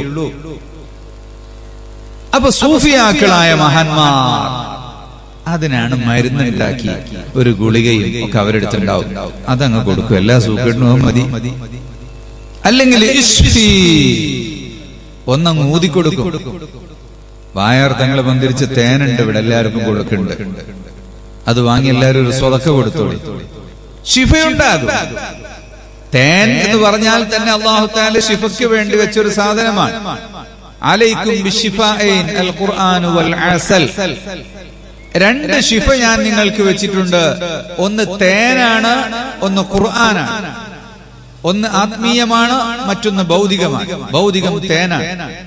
അപ്പൊ സൂഫിയാക്കളായ മഹാന്മാർ അതിനാണ് മരുന്നുണ്ടാക്കി ഒരു ഗുളികയും ഒക്കെ അവരെടുത്തുണ്ടാവും അതങ്ങ് കൊടുക്കും എല്ലാ സൂക്കേടിനും മതി അല്ലെങ്കിൽ ഇഷ്ഫി ഒന്നങ്ങ് ഊതിക്കൊടുക്കും വായാർ തങ്ങളെ ബന്ധിരിച്ച് തേനുണ്ട് ഇവിടെ എല്ലാവർക്കും കൊടുക്കുന്നുണ്ട് അത് വാങ്ങി എല്ലാവരും ഒരു സ്വതക്ക കൊടുത്തോളി ഷിഫയുണ്ടാകും തേൻ എന്ന് പറഞ്ഞാൽ തന്നെ അള്ളാഹു താല ഷിഫയ്ക്ക് വേണ്ടി വെച്ചൊരു സാധനമാണ് അലൈക്കും ബിഷിഫൈൻ അൽ ഖുർആൻ വൽ അസൽ രണ്ട് ഷിഫ ഞാൻ നിങ്ങൾക്ക് വെച്ചിട്ടുണ്ട് ഒന്ന് തേനാണ് ഒന്ന് ഖുർആനാണ് ഒന്ന് ആത്മീയമാണ് മറ്റൊന്ന് ഭൗതികമാണ് ഭൗതികം തേനാണ്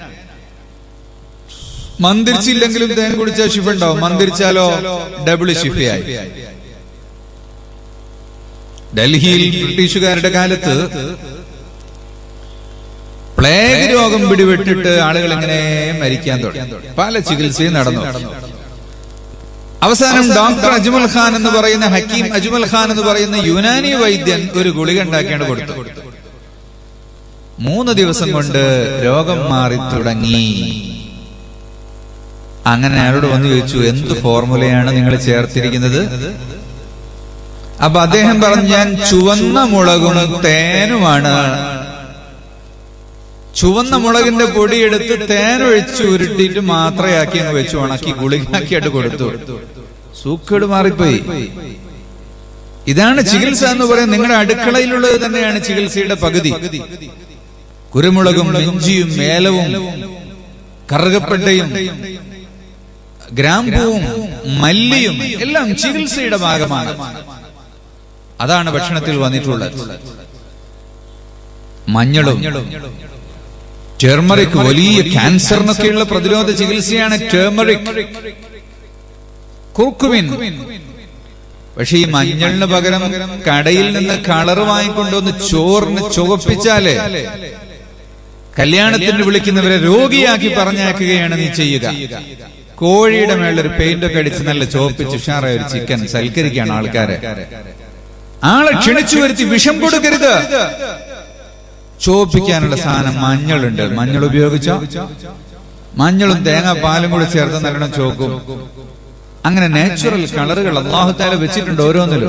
മന്ദിരിച്ചില്ലെങ്കിലും തേൻ കുടിച്ചാൽ ഷിഫ ഉണ്ടാവും മന്ദിരിച്ചാലോ ഡബിൾ ഷിഫയായി ഡൽഹിയിൽ ബ്രിട്ടീഷുകാരുടെ കാലത്ത് പ്ലേഗ് രോഗം പിടിപെട്ടിട്ട് ആളുകൾ ഇങ്ങനെ മരിക്കാൻ തുടങ്ങി പല ചികിത്സയും നടന്നു അവസാനം ഡോക്ടർ അജ്മൽ ഖാൻ എന്ന് പറയുന്ന ഹക്കീം അജ്മൽ ഖാൻ എന്ന് പറയുന്ന യുനാനി വൈദ്യൻ ഒരു ഗുളിക ഉണ്ടാക്കിയാണ് കൊടുത്തു മൂന്ന് ദിവസം കൊണ്ട് രോഗം മാറി തുടങ്ങി അങ്ങനെ അയാളോട് വന്നു ചോദിച്ചു എന്ത് ഫോർമുലയാണ് നിങ്ങൾ ചേർത്തിരിക്കുന്നത് അപ്പൊ അദ്ദേഹം പറഞ്ഞു ഞാൻ ചുവന്ന മുളകും തേനുമാണ് ചുവന്ന മുളകിന്റെ പൊടിയെടുത്ത് തേനൊഴിച്ച് ഉരുട്ടിയിട്ട് മാത്രയാക്കി അങ്ങ് വെച്ചു ഉണക്കി ഗുളികാക്കിയായിട്ട് കൊടുത്തു സൂക്കേട് മാറിപ്പോയി ഇതാണ് ചികിത്സ എന്ന് പറയുന്നത് നിങ്ങളുടെ അടുക്കളയിലുള്ളത് തന്നെയാണ് ചികിത്സയുടെ പകുതി കുരുമുളകും ഇഞ്ചിയും മേലവും കറുകപ്പെട്ടയും ഗ്രാമ്പൂവും മല്ലിയും എല്ലാം ചികിത്സയുടെ ഭാഗമാണ് അതാണ് ഭക്ഷണത്തിൽ വന്നിട്ടുള്ളത് മഞ്ഞളും ടേർമറിക് വലിയ ക്യാൻസറിനൊക്കെയുള്ള പ്രതിരോധ ചികിത്സയാണ് ടേർമറിക് കുർക്കുമിൻ പക്ഷെ ഈ മഞ്ഞളിന് പകരം കടയിൽ നിന്ന് കളർ വാങ്ങിക്കൊണ്ടുവന്ന് ചോറിന് ചുവപ്പിച്ചാലേ കല്യാണത്തിന് വിളിക്കുന്നവരെ രോഗിയാക്കി പറഞ്ഞാക്കുകയാണ് നീ ചെയ്യുക കോഴിയുടെ മേളിലൊരു പെയിന്റ് ഒക്കെ അടിച്ച് നല്ല ചോപ്പിച്ച് ഉഷാറായ ഒരു ചിക്കൻ സൽക്കരിക്കുകയാണ് ആൾക്കാരെ ആളെ ക്ഷണിച്ചു വരുത്തി വിഷം കൊടുക്കരുത് ചോപ്പിക്കാനുള്ള സാധനം മഞ്ഞളുണ്ട് മഞ്ഞൾ ഉപയോഗിച്ച മഞ്ഞളും തേങ്ങാ പാലും കൂടി ചേർത്ത് നല്ലോണം ചോക്കും അങ്ങനെ നാച്ചുറൽ കളറുകൾ അള്ളാഹുത്താല വെച്ചിട്ടുണ്ട് ഓരോന്നിലും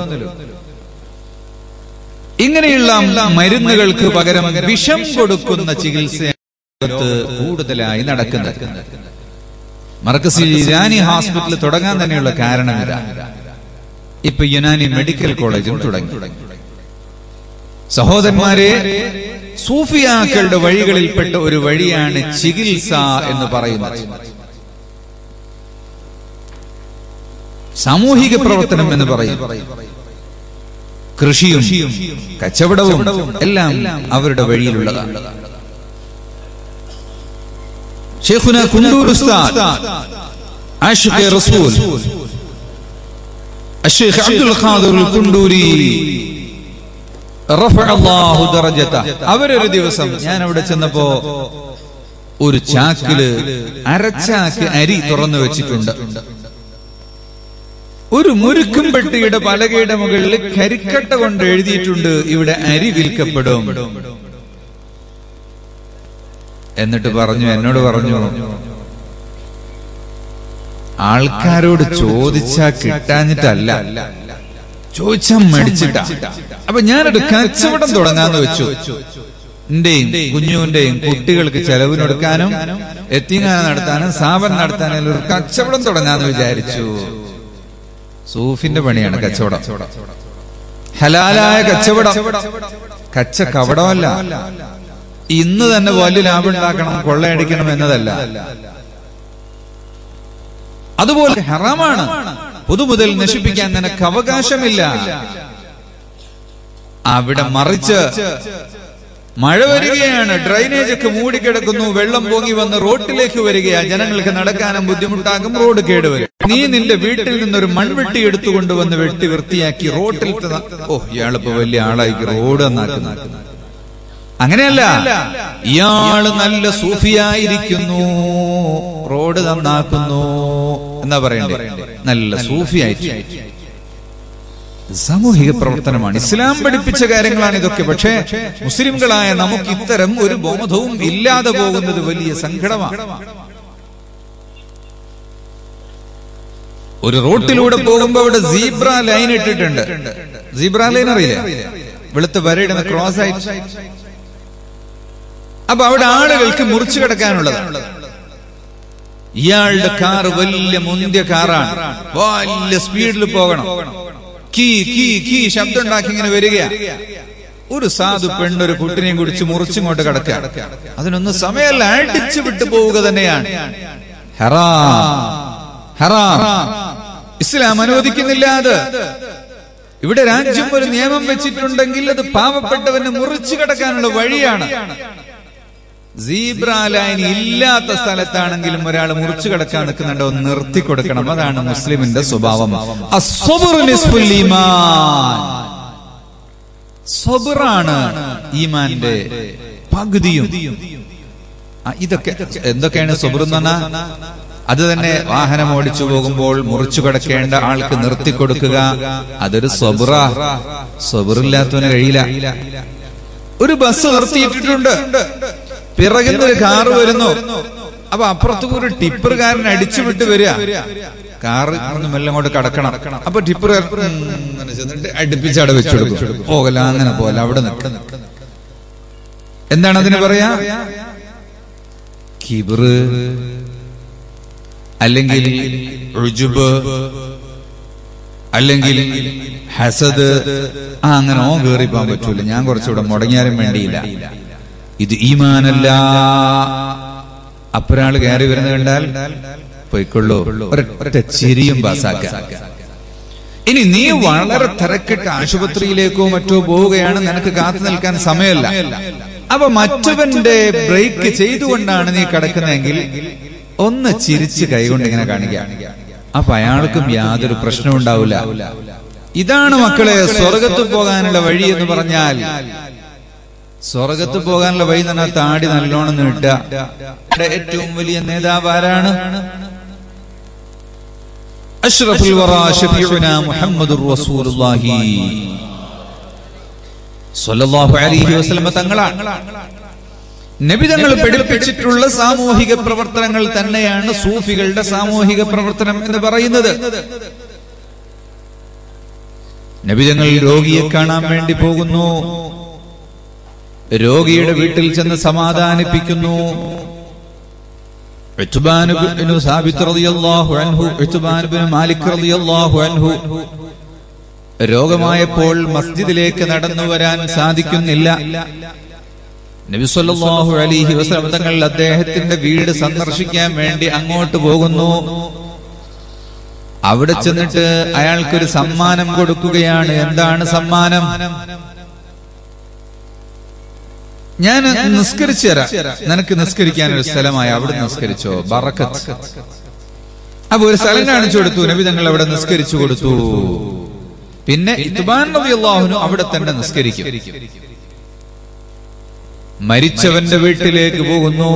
ഇങ്ങനെയുള്ള മരുന്നുകൾക്ക് പകരം വിഷം കൊടുക്കുന്ന ചികിത്സ കൂടുതലായി നടക്കുന്നത് മർക്കസിൽ ഇരാനി ഹോസ്പിറ്റൽ തുടങ്ങാൻ തന്നെയുള്ള കാരണം ഇതാ ഇപ്പൊ യുനാനി മെഡിക്കൽ കോളേജും തുടങ്ങി സഹോദരന്മാരെ സൂഫിയാക്കളുടെ വഴികളിൽപ്പെട്ട ഒരു വഴിയാണ് ചികിത്സ എന്ന് പറയുന്നത് സാമൂഹിക പ്രവർത്തനം എന്ന് പറയും കൃഷിയും കച്ചവടവും എല്ലാം അവരുടെ വഴിയിലുള്ളതാണ് ഷെയ്ഖുന കുണ്ടൂർ ഉസ്താദ് ആഷിഖ് റസൂൽ الشيخ عبد القادر الكندوري رفع الله درجته അവരൊരു ദിവസം ഞാൻ അവിടെ ചെന്നപ്പോ ഒരു ചാക്കില് അരച്ചാക്ക് അരി തുറന്നു വെച്ചിട്ടുണ്ട് ഒരു മുരുക്കും പെട്ടിയുടെ പലകയുടെ മുകളിൽ കരിക്കട്ട കൊണ്ട് എഴുതിയിട്ടുണ്ട് ഇവിടെ അരി വിൽക്കപ്പെടും എന്നിട്ട് പറഞ്ഞു എന്നോട് പറഞ്ഞു ആൾക്കാരോട് ചോദിച്ചാ കിട്ടാഞ്ഞിട്ടല്ല ചോദിച്ചാ മടിച്ചിട്ടാ അപ്പൊ ഞാനൊരു കച്ചവടം തുടങ്ങാന്ന് വെച്ചു എന്റെയും കുഞ്ഞുവിന്റെയും കുട്ടികൾക്ക് ചെലവിനെടുക്കാനും എത്തിങ്ങാന നടത്താനും സ്ഥാപനം നടത്താനും ഒരു കച്ചവടം തുടങ്ങാന്ന് വിചാരിച്ചു സൂഫിന്റെ പണിയാണ് കച്ചവടം ഹലാലായ കച്ചവടം കച്ച കവടമല്ല ഇന്ന് തന്നെ വലിയ ലാഭം ഉണ്ടാക്കണം കൊള്ളയടിക്കണം എന്നതല്ല അതുപോലെ ഹറാമാണ് പുതുമുതൽ നശിപ്പിക്കാൻ നിനക്ക് അവകാശമില്ല അവിടെ മറിച്ച് മഴ വരികയാണ് ഡ്രൈനേജ് ഒക്കെ മൂടിക്കിടക്കുന്നു വെള്ളം പൊങ്ങി വന്ന് റോട്ടിലേക്ക് വരികയാ ജനങ്ങൾക്ക് നടക്കാനും ബുദ്ധിമുട്ടാകും റോഡ് കേടുവരും നീ നിന്റെ വീട്ടിൽ നിന്നൊരു മൺവെട്ടി എടുത്തുകൊണ്ടുവന്ന് വെട്ടി വൃത്തിയാക്കി റോട്ടിൽ ത- ഓ ഇയാളിപ്പോ വലിയ ആളായിക്ക് റോഡ് എന്നാക്കുന്നു അങ്ങനെയല്ല ഇയാള് നല്ല സൂഫിയായിരിക്കുന്നു റോഡ് നന്നാക്കുന്നു എന്നാ പറയണ്ടേ നല്ല സൂഫിയായിട്ട് സാമൂഹിക പ്രവർത്തനമാണ് ഇസ്ലാം പഠിപ്പിച്ച കാര്യങ്ങളാണ് ഇതൊക്കെ പക്ഷേ മുസ്ലിംകളായ നമുക്ക് ഇത്തരം ഒരു ബോധവും ഇല്ലാതെ പോകുന്നത് വലിയ സങ്കടമാണ് ഒരു റോട്ടിലൂടെ പോകുമ്പോ അവിടെ സീബ്ര ലൈൻ ഇട്ടിട്ടുണ്ട് സീബ്ര ലൈൻ അറിയില്ലേ വെളുത്ത വരയിടുന്ന ക്രോസ് ആയിട്ട് അപ്പൊ അവിടെ ആളുകൾക്ക് മുറിച്ചു കിടക്കാനുള്ളതാണ് ഇയാളുടെ കാർ വലിയ മുന്തിയ കാറാണ് വലിയ സ്പീഡിൽ പോകണം കീ കീ കീ ശബ്ദം ഉണ്ടാക്കി ഇങ്ങനെ വരികയാ ഒരു സാധു പെണ്ണൊരു കുട്ടിനെയും കുടിച്ച് മുറിച്ചിങ്ങോട്ട് കിടക്കുക അതിനൊന്നും സമയമല്ല അടിച്ചു വിട്ടു പോവുക തന്നെയാണ് ഹറാം ഹറാം ഇസ്ലാം അനുവദിക്കുന്നില്ല അത് ഇവിടെ രാജ്യം ഒരു നിയമം വെച്ചിട്ടുണ്ടെങ്കിൽ അത് പാവപ്പെട്ടവന് മുറിച്ചു കിടക്കാനുള്ള വഴിയാണ് സീബ്ര ലൈൻ ഇല്ലാത്ത സ്ഥലത്താണെങ്കിലും ഒരാൾ മുറിച്ചു കിടക്കാൻ നിൽക്കുന്നുണ്ടോ നിർത്തി കൊടുക്കണം അതാണ് മുസ്ലിമിന്റെ സ്വഭാവം അസ്സബ്റു നിസ്ഫുൽ ഈമാൻ. സബറാണ് ഈമാന്റെ പകുതിയും ആ, ഇതൊക്കെ എന്തൊക്കെയാണ് സബർ എന്ന് പറഞ്ഞാൽ അത് തന്നെ വാഹനം ഓടിച്ചു പോകുമ്പോൾ മുറിച്ചു കിടക്കേണ്ട ആൾക്ക് നിർത്തി കൊടുക്കുക അതൊരു സബറ സബറില്ലാത്തവന് കഴിയില്ല ഒരു ബസ് നിർത്തിയിട്ടിട്ടുണ്ട് പിറകിൽ നിന്ന് ഒരു കാറ് വരുന്നു അപ്പൊ അപ്പുറത്ത് ഒരു ടിപ്പറുകാരൻ അടിച്ചു വിട്ട് വരിക കാറ് ഒന്ന് മെല്ലെ അങ്ങോട്ട് കടക്കണം അപ്പൊ ടിപ്പർ ചെന്നിട്ട് അടുപ്പിച്ചവിടെ വെച്ചെടുക്കും പോകല അങ്ങനെ പോലെ അവിടെ നിൽക്കും എന്താണ് അതിന് പറയാ കിബറ് അല്ലെങ്കിൽ റുജുബ് അല്ലെങ്കിൽ ഹസദ് ആ അങ്ങനെ ഓ കേറിപ്പോൻ പറ്റൂല ഞാൻ കുറച്ചുകൂടെ മുടങ്ങിയാലും വേണ്ടിയില്ല ഇത് ഈമാനല്ല അപ്പൊരാള് കയറി വരുന്നത് കണ്ടാൽ പോയിക്കൊള്ളൂ ഒരൊറ്റ ചിരിയും പാസാക്ക ഇനി നീ വളരെ തിരക്കിട്ട് ആശുപത്രിയിലേക്കോ മറ്റോ പോവുകയാണ് നിനക്ക് കാത്തു നിൽക്കാൻ സമയമല്ല അപ്പൊ മറ്റവന്റെ ബ്രേക്ക് ചെയ്തുകൊണ്ടാണ് നീ കിടക്കുന്നതെങ്കിൽ ഒന്ന് ചിരിച്ച് കൈകൊണ്ട് ഇങ്ങനെ കാണിക്കുക അപ്പൊ അയാൾക്കും യാതൊരു പ്രശ്നവും ഉണ്ടാവില്ല ഇതാണ് മക്കളെ സ്വർഗത്ത് പോകാനുള്ള വഴി എന്ന് പറഞ്ഞാൽ സ്വർഗത്ത് പോകാനുള്ള വഴി തന്നെ താടി നല്ലോണം നീട്ടുക ഇവിടെ ഏറ്റവും വലിയ നേതാവ് ആരാണ് അഷ്റഫുൽ വറ ഷഫീഉന മുഹമ്മദുർ റസൂലുള്ളാഹി സ്വല്ലല്ലാഹു അലൈഹി വസല്ലം തങ്ങളാണ് നബി തങ്ങൾ പഠിപ്പിച്ചിട്ടുള്ള സാമൂഹിക പ്രവർത്തനങ്ങൾ തന്നെയാണ് സൂഫികളുടെ സാമൂഹിക പ്രവർത്തനം എന്ന് പറയുന്നത് നബി തങ്ങൾ രോഗിയെ കാണാൻ വേണ്ടി പോകുന്നു രോഗിയുടെ വീട്ടിൽ ചെന്ന് സമാധാനിപ്പിക്കുന്നു ഉത്ബാൻ ഇബ്നു സാബിത്ത് റളിയല്ലാഹു അൻഹു ഉത്ബാൻ ഇബ്നു മാലിക് റളിയല്ലാഹു അൻഹു രോഗമായപ്പോൾ മസ്ജിദിലേക്ക് നടന്നു വരാൻ സാധിക്കുന്നില്ല നബി സല്ലല്ലാഹു അലൈഹി വസല്ലം തങ്ങൾ അദ്ദേഹത്തിന്റെ വീട് സന്ദർശിക്കാൻ വേണ്ടി അങ്ങോട്ട് പോകുന്നു അവിടെ ചെന്നിട്ട് അയാൾക്കൊരു സമ്മാനം കൊടുക്കുകയാണ് എന്താണ് സമ്മാനം ഞാൻ നിസ്കരിച്ചു തരാം നിനക്ക് നിസ്കരിക്കാൻ ഒരു സ്ഥലമായി അവിടെ നിസ്കരിച്ചോ ബറക്കത്ത് അപ്പൊ ഒരു സ്ഥലം കാണിച്ചു കൊടുത്തു നബി തങ്ങൾ അവിടെ നിസ്കരിച്ചു കൊടുത്തു പിന്നെ ഇത്ബാൻ നബി അള്ളാഹുനു അവിടെ തന്നെ നിസ്കരിക്കും മരിച്ചവന്റെ വീട്ടിലേക്ക് പോകുന്നു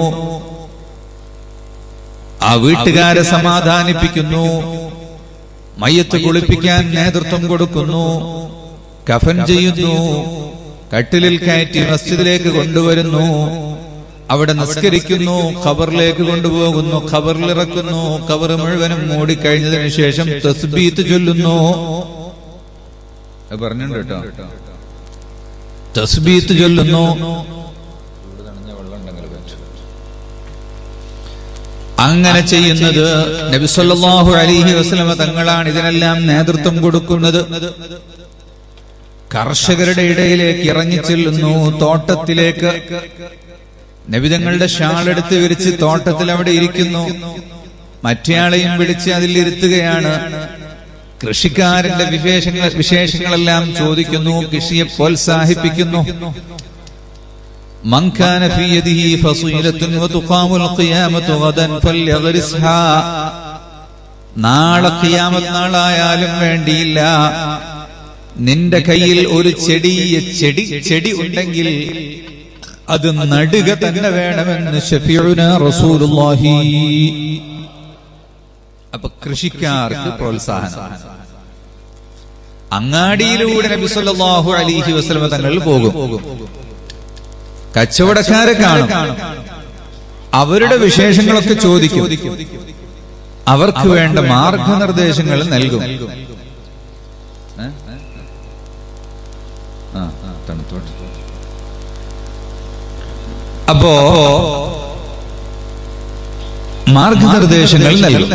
ആ വീട്ടുകാരെ സമാധാനിപ്പിക്കുന്നു മയ്യത്ത് കുളിപ്പിക്കാൻ നേതൃത്വം കൊടുക്കുന്നു കഫൻ ചെയ്യുന്നു കട്ടിലിൽ കയറ്റി മസ്ജിദിലേക്ക് കൊണ്ടുവരുന്നു അവിടെ നിസ്കരിക്കുന്നു ഖബറിലേക്ക് കൊണ്ടുപോകുന്നു ഖബറിലിറക്കുന്നു ഖബർ മുഴുവനും മൂടിക്കഴിഞ്ഞതിന് ശേഷം തസ്ബീത്ത് ചൊല്ലുന്നു അത് പറഞ്ഞിട്ടുണ്ട് കേട്ടോ തസ്ബീത്ത് ചൊല്ലുന്നു അങ്ങനെ ചെയ്യുന്നത് നബി സല്ലല്ലാഹു അലൈഹി വസല്ലമ തങ്ങളാണ് ഇതിനെല്ലാം നേതൃത്വം കൊടുക്കുന്നത് കർഷകരുടെ ഇടയിലേക്ക് ഇറങ്ങിച്ചെല്ലുന്നു തോട്ടത്തിലേക്ക് നബിതങ്ങളുടെ ഷാളെടുത്ത് വിരിച്ച് തോട്ടത്തിൽ അവിടെ ഇരിക്കുന്നു മറ്റേയാളെയും വിളിച്ച് അതിൽ ഇരുത്തുകയാണ് കൃഷിക്കാരന്റെ വിശേഷങ്ങൾ വിശേഷങ്ങളെല്ലാം ചോദിക്കുന്നു കൃഷിയെ പ്രോത്സാഹിപ്പിക്കുന്നു من كان في يده فصيلة وتقام القيامة غدا فليغرسها നാളെ ഖിയാമത്ത് നാളായാലും വേണ്ടിയില്ല നിന്റെ കയ്യിൽ ഒരു ചെടി ചെടി ചെടി ഉണ്ടെങ്കിൽ അത് നടുക തന്നെ വേണമെന്ന് ഷഫീഉന റസൂലുള്ളാഹി അപ്പൊ കൃഷിക്കാർക്ക് പ്രോത്സാഹനം അങ്ങാടിയിലൂടെ നബി സല്ലല്ലാഹു അലൈഹി വസല്ലം തങ്ങൾ പോകും കച്ചവടക്കാരെ കാണും അവരുടെ വിശേഷങ്ങളൊക്കെ ചോദിക്കും അവർക്ക് വേണ്ട മാർഗനിർദ്ദേശങ്ങൾ നൽകും ഏ? ആ, ആ, തണുത്തോട്ടെ. അപ്പോ മാർഗനിർദ്ദേശങ്ങൾ നൽകും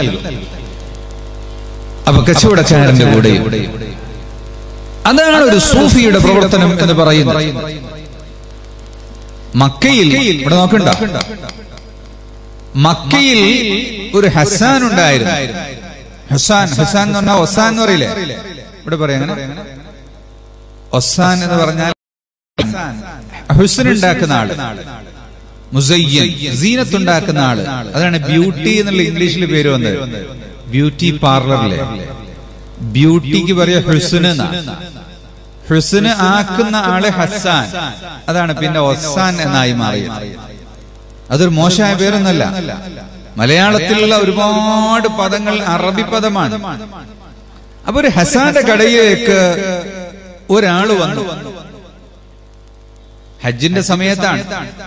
അപ്പൊ കച്ചവടക്കാരന്റെ കൂടെയും അതാണ് ഒരു സൂഫിയുടെ പ്രവർത്തനം എന്ന് പറയുന്നത് മക്കയിൽ ഇവിടെ നോക്കണ്ട മക്കയിൽ ഒരു ഹസാൻ ഉണ്ടായിരുന്നു ഹസാൻ ഹസാൻ എന്ന് പറഞ്ഞാൽ ഒസാൻ എന്ന് പറയില്ലേ ഇവിടെ പറയാം അങ്ങനെ ഒസാൻ എന്ന് പറഞ്ഞാൽ ഹുസൻ ഉണ്ടാക്കുന്ന ആള് മുസയ്യൻ സീനത്ത് ഉണ്ടാക്കുന്ന ആള് അതാണ് ബ്യൂട്ടി എന്നുള്ള ഇംഗ്ലീഷിൽ പേര് വന്നത് ബ്യൂട്ടി പാർലറിലെ ബ്യൂട്ടിക്ക് പറയാ ഹുസന് എന്നാ ഹുസന് ആക്കുന്ന ആള് ഹസാൻ അതാണ് പിന്നെ ഒസാൻ എന്നായി മാറിയത് അതൊരു മോശമായ പേരൊന്നല്ല മലയാളത്തിലുള്ള ഒരുപാട് പദങ്ങൾ അറബി പദമാണ് അപ്പൊ ഒരു ഹസാന്റെ കടയിലേക്ക് ഒരാള് വന്നു ഹജ്ജിന്റെ സമയത്താണ്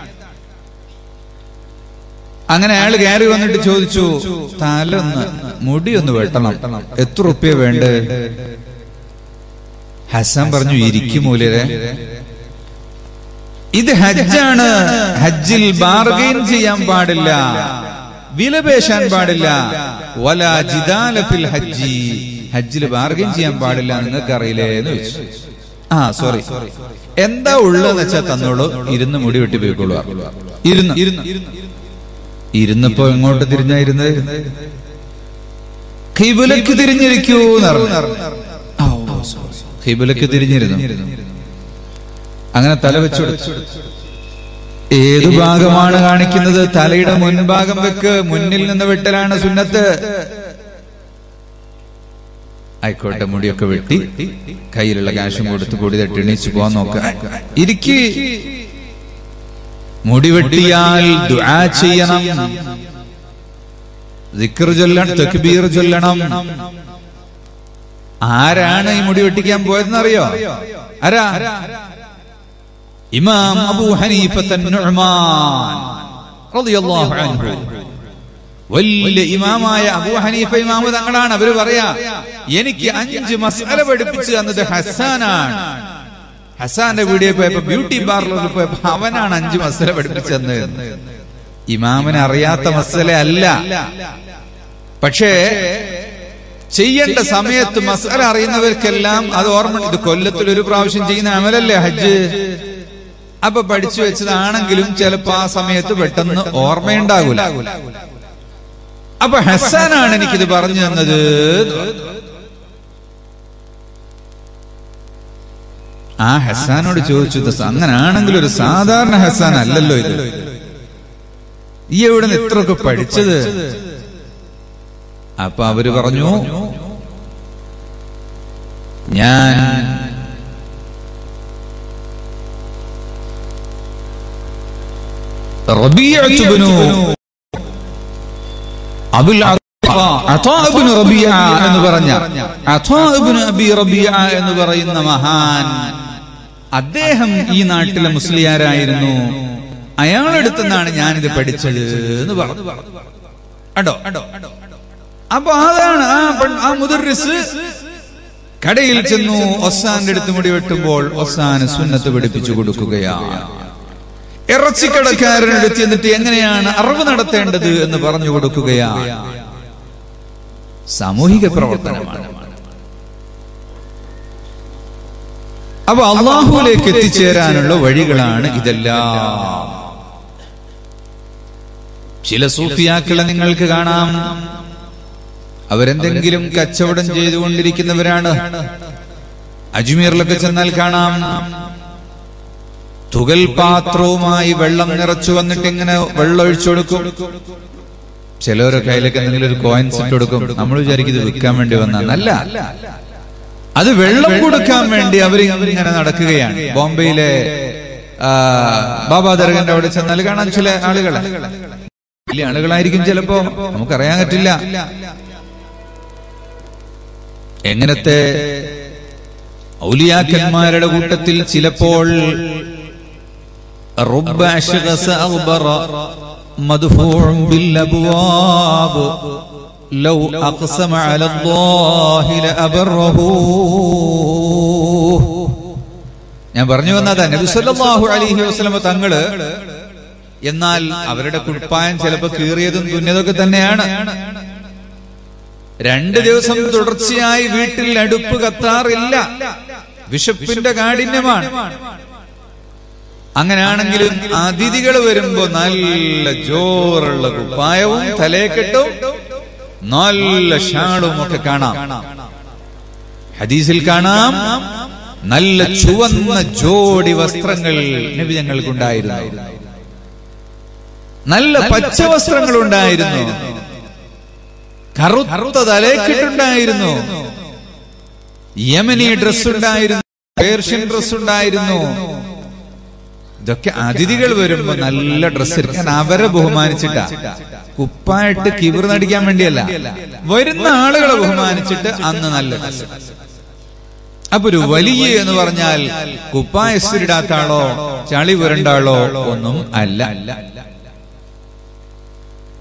അങ്ങനെ അയാൾ കയറി വന്നിട്ട് ചോദിച്ചു തലൊന്ന് മുടി ഒന്ന് വെട്ടണം എത്ര റുപ്യ വേണ്ടേ ഹസൻ പറഞ്ഞു ഇരിക്കും മൂലരെ ഇത് ഹജ്ജാണ് ഹജ്ജിൽ ബാർഗെയിൻ ചെയ്യാൻ പാടില്ല വിലപേശാൻ പാടില്ല വല ജിദാല ഫിൽ ഹജ്ജി ഹജ്ജിൽ ബാർഗെയിൻ ചെയ്യാൻ പാടില്ല നിങ്ങൾക്ക് അറിയില്ലേ എന്ന് ചോദിച്ചു ആ സോറി എന്താ ഉള്ളതെന്ന് വെച്ചാൽ തന്നോളൂ ഇരുന്ന് മുടി വെട്ടി പോയിക്കോളൂ ഇരുന്ന് ഇരുന്ന് ഇരുന്നപ്പോ എങ്ങോട്ട് തിരിഞ്ഞായിരുന്നത് ഖിബുലക്ക് തിരിഞ്ഞിരിക്കൂ ഖിബുലക്ക് തിരിഞ്ഞിരുന്നു അങ്ങനെ തല വെച്ചു ഏതു ഭാഗമാണ് കാണിക്കുന്നത് തലയുടെ മുൻഭാഗം വെക്ക് മുന്നിൽ നിന്ന് വെട്ടലാണ് സുന്നത്ത് ആയിക്കോട്ടെ മുടിയൊക്കെ വെട്ടി കയ്യിലുള്ള കാശും കൊടുത്ത് പൊടി തട്ടി എണീച്ചു പോവാൻ നോക്ക ഇരിക്ക് മുടി വെട്ടിയാൽ ദുആ ചെയ്യണം ദിക്ർ ചൊല്ലണം തക്ബീർ ചൊല്ലണം ആരാണ് ഈ മുടി വെട്ടിക്കാൻ പോയതെന്നറിയോ ആരാ ഇമാം അബൂ ഹനീഫത്ത് നുഅ്മാൻ റളിയല്ലാഹു അൻഹു വലിയ ഇമാമായ അബൂ ഹനീഫ ഇമാമ് തങ്ങളാണ് അവര് പറയാ എനിക്ക് അഞ്ച് മസാല പഠിപ്പിച്ചു തന്നത് ഹസാനാണ് ഹസാന്റെ വീഡിയോ പോയപ്പോ ബ്യൂട്ടി പാർലറിൽ പോയപ്പോ അവനാണ് അഞ്ച് മസാല പഠിപ്പിച്ചു തന്നത് ഇമാമിന് അറിയാത്ത മസല അല്ല പക്ഷേ ചെയ്യേണ്ട സമയത്ത് മസാല അറിയുന്നവർക്കെല്ലാം അത് ഓർമ്മ ഇത് കൊല്ലത്തിൽ ഒരു പ്രാവശ്യം ചെയ്യുന്ന അമലല്ലേ ഹജ്ജ് അപ്പൊ പഠിച്ചു വെച്ചതാണെങ്കിലും ചിലപ്പോ ആ സമയത്ത് പെട്ടെന്ന് ഓർമ്മയുണ്ടാകൂല അപ്പൊ ഹസാനാണ് എനിക്കിത് പറഞ്ഞു തന്നത് ആ ഹസാനോട് ചോദിച്ചു അങ്ങനാണെങ്കിൽ ഒരു സാധാരണ ഹസാൻ അല്ലല്ലോ ഇത് ഈ എവിടെ നിന്ന് ഇത്രയൊക്കെ പഠിച്ചത് അപ്പൊ അവര് പറഞ്ഞു ഞാൻ റബീഅത്തുബ്നു അബുൽ അതാഇബ്നു റബീഅ എന്ന് പറഞ്ഞ അതാഇബ്നു അബി റബീഅ എന്ന് പറയുന്ന മഹാൻ അദ്ദേഹം ഈ നാട്ടിലെ മുസ്ലിയാരായിരുന്നു അയാളെടുത്തു നിന്നാണ് ഞാനിത് പഠിച്ചത് എന്ന് പറഞ്ഞു അടോ അപ്പൊ അതാണ് ആ ആ മുദർറിസ് കടയിൽ ചെന്നു ഒസാന്റെ അടുത്ത് മുടി വെട്ടുമ്പോൾ ഒസാന് സുന്നത്ത് പഠിപ്പിച്ചു കൊടുക്കുകയാണ് ഇറച്ചിക്കടക്കാരനടുത്ത് എന്നിട്ട് എങ്ങനെയാണ് അറിവ് നടത്തേണ്ടത് എന്ന് പറഞ്ഞു കൊടുക്കുകയാണ് സാമൂഹിക പ്രവർത്തനമാണ് അപ്പൊ അള്ളാഹുലേക്ക് എത്തിച്ചേരാനുള്ള വഴികളാണ് ഇതെല്ലാം ചില സൂഫിയാക്കളെ നിങ്ങൾക്ക് കാണാം അവരെന്തെങ്കിലും കച്ചവടം ചെയ്തുകൊണ്ടിരിക്കുന്നവരാണ് അജ്മീറിലൊക്കെ ചെന്നാൽ കാണാം തുകൽ പാത്രവുമായി വെള്ളം നിറച്ചു വന്നിട്ട് ഇങ്ങനെ വെള്ളം ഒഴിച്ചു കൊടുക്കും ചിലവരുടെ കയ്യിലൊക്കെ എന്തെങ്കിലും ഒരു കോയിൻസ് ഇട്ട് കൊടുക്കും നമ്മൾ വിചാരിക്കും ഇത് വിൽക്കാൻ വേണ്ടി വന്നല്ല അത് വെള്ളം കൊടുക്കാൻ വേണ്ടി അവർ ഇങ്ങനെ നടക്കുകയാണ് ബോംബെയിലെ ബാബാ ദർഗന്റെ അവിടെ ചെന്നാൽ കാണാൻ ചില ആളുകളെ വലിയ ആളുകളായിരിക്കും ചിലപ്പോ നമുക്കറിയാൻ പറ്റില്ല എങ്ങനത്തെ ഔലിയാക്കന്മാരുടെ കൂട്ടത്തിൽ ചിലപ്പോൾ رب أشغس أغبر مدفوع بالأبواب لو أقسم على الله لأبره ഞാൻ പറഞ്ഞു വന്നതാ നബി സല്ലല്ലാഹു അലൈഹി വസല്ലമ തങ്ങള് എന്നാൽ അവരുടെ കുപ്പായം ചിലപ്പോ കീറിയതും തുന്നിയതൊക്കെ തന്നെയാണ് രണ്ട് ദിവസം തുടർച്ചയായി വീട്ടിൽ അടുപ്പ് കത്താറില്ല വിശപ്പിന്റെ കാഠിന്യമാണ് അങ്ങനെയാണെങ്കിലും അതിഥികൾ വരുമ്പോ നല്ല ജോറുള്ള കുപ്പായവും തലയെക്കെട്ടും നല്ല ഷാളും ഒക്കെ കാണാം ഹദീസിൽ കാണാം നല്ല ചുവന്ന ജോഡി വസ്ത്രങ്ങൾ നബി ഞങ്ങൾക്കുണ്ടായിരുന്നു നല്ല പച്ച വസ്ത്രങ്ങൾ ഉണ്ടായിരുന്നു കറുത്ത തലയെക്കെട്ടുണ്ടായിരുന്നു യമനി ഡ്രസ് ഉണ്ടായിരുന്നു പേർഷ്യൻ ഡ്രസ് ഉണ്ടായിരുന്നു ഇതൊക്കെ അതിഥികൾ വരുമ്പോ നല്ല ഡ്രസ്സ് എടുക്കാൻ അവരെ ബഹുമാനിച്ചിട്ടാ കുപ്പായിട്ട് കിബിർ നടിക്കാൻ വേണ്ടിയല്ല വരുന്ന ആളുകളെ ബഹുമാനിച്ചിട്ട് അന്ന് നല്ല ഡ്രസ്സ് അപ്പൊ ഒരു വലിയ എന്ന് പറഞ്ഞാൽ കുപ്പായ ഇടാത്ത ആളോ ചളി പുരണ്ട ആളോ ഒന്നും അല്ല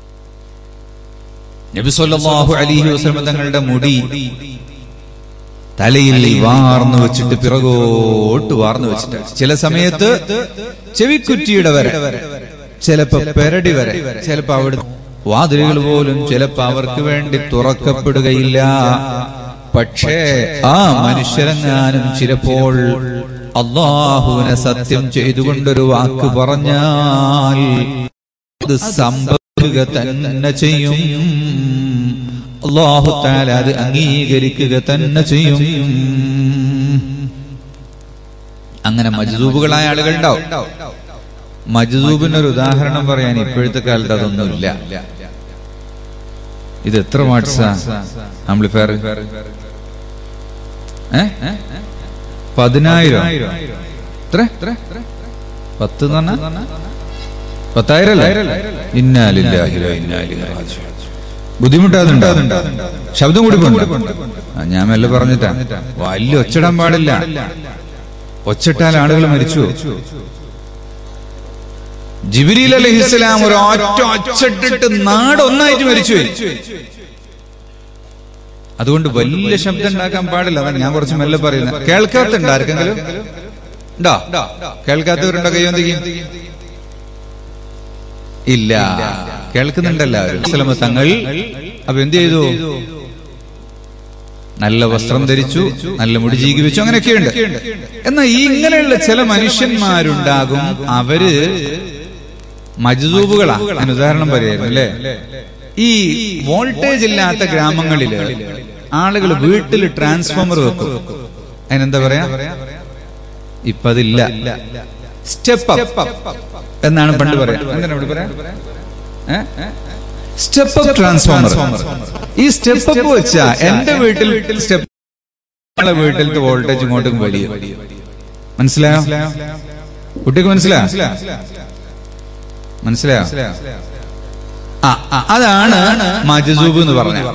നബി സല്ലല്ലാഹു അലൈഹി വസല്ലം തങ്ങളുടെ മുടി തലയിൽ വാർന്നു വെച്ചിട്ട് പിറകോട്ട് വാർന്നു വെച്ചിട്ട് ചില സമയത്ത് ചെവിക്കുറ്റിയുടെ വരെ ചിലപ്പോ പെരടി വരെ ചിലപ്പോ അവിടെ വാതിലുകൾ പോലും ചിലപ്പോ അവർക്ക് വേണ്ടി തുറക്കപ്പെടുകയില്ല പക്ഷേ ആ മനുഷ്യരെങ്ങാനും ചിലപ്പോൾ അള്ളാഹുവിനെ സത്യം ചെയ്തുകൊണ്ടൊരു വാക്ക് പറഞ്ഞാൽ അത് സംഭവിക്കുക തന്നെ ചെയ്യും അള്ളാഹു താല അത് അംഗീകരിക്കുക തന്നെ ചെയ്യും അങ്ങനെ മജ്ദൂബുകളായ ആളുകൾ ഉണ്ടാവും മജ്ദൂബിനൊരു ഉദാഹരണം പറയാൻ ഇപ്പോഴത്തെ കാലത്ത് അതൊന്നുമില്ല ഇത് എത്ര വാട്സാ ആംപ്ലിഫയർ ഏ പതിനായിരം എത്ര പത്ത് എന്ന് പറഞ്ഞാ പത്തായിരം അല്ലേ ഇന്നാലില്ലാഹി വ ഇന്നാ ഇലൈഹി റാജിഊൻ. ബുദ്ധിമുട്ടാകുന്നുണ്ടോ ശബ്ദം കൂടി പോകണ്ട. ആ, ഞാൻ മെല്ലെ പറഞ്ഞിട്ടാ വലിയ ഒച്ചിടാൻ പാടില്ല ഒച്ചിട്ടാൽ ആളുകൾ മരിച്ചു ജിബിരിൽ അലഹിസ്ലാം ഒരു ഒറ്റ ഒച്ചിട്ടിട്ട് നാട് ഒന്നായിട്ട് മരിച്ചുപോയി അതുകൊണ്ട് വലിയ ശബ്ദം ഉണ്ടാക്കാൻ പാടില്ല അതാണ് ഞാൻ കുറച്ച് മെല്ലെ പറയുന്നത് കേൾക്കാത്തുണ്ടോ ആർക്കെങ്കിലും ഉണ്ടോ കേൾക്കാത്തവരുണ്ടോ കയ്യൊന്തിക്കും ഇല്ല കേൾക്കുന്നുണ്ടല്ലോ അവര് തങ്ങൾ അപ്പൊ എന്ത് ചെയ്തു നല്ല വസ്ത്രം ധരിച്ചു നല്ല മുടി ചീകി വെച്ചു അങ്ങനെയൊക്കെയുണ്ട് എന്നാൽ ഈ ഇങ്ങനെയുള്ള ചില മനുഷ്യന്മാരുണ്ടാകും അവര് മജ്ദൂബുകളാ ഞാൻ ഉദാഹരണം പറയായിരുന്നു അല്ലേ ഈ വോൾട്ടേജ് ഇല്ലാത്ത ഗ്രാമങ്ങളില് ആളുകൾ വീട്ടിൽ ട്രാൻസ്ഫോമർ വെക്കും അതിനെന്താ പറയാ ഇപ്പൊ അതില്ല സ്റ്റെപ്പ് അപ്പ് എന്നാണ് പണ്ട് പറയാ എന്താണ് ഇവിടെ പറയാ സ്റ്റെപ്പ് അപ്പ് ട്രാൻസ്ഫോമർ ഈ സ്റ്റെപ്പ് അപ്പ് വെച്ചാ എന്റെ വീട്ടിൽ സ്റ്റെപ്പ് നമ്മളെ വീട്ടിലത്തെ വോൾട്ടേജ് ഇങ്ങോട്ടും വലിയ മനസ്സിലായോ കുട്ടിക്ക് മനസ്സിലായോ മനസ്സിലായോ ആ ആ, അതാണ് മജസൂബ് എന്ന് പറഞ്ഞത്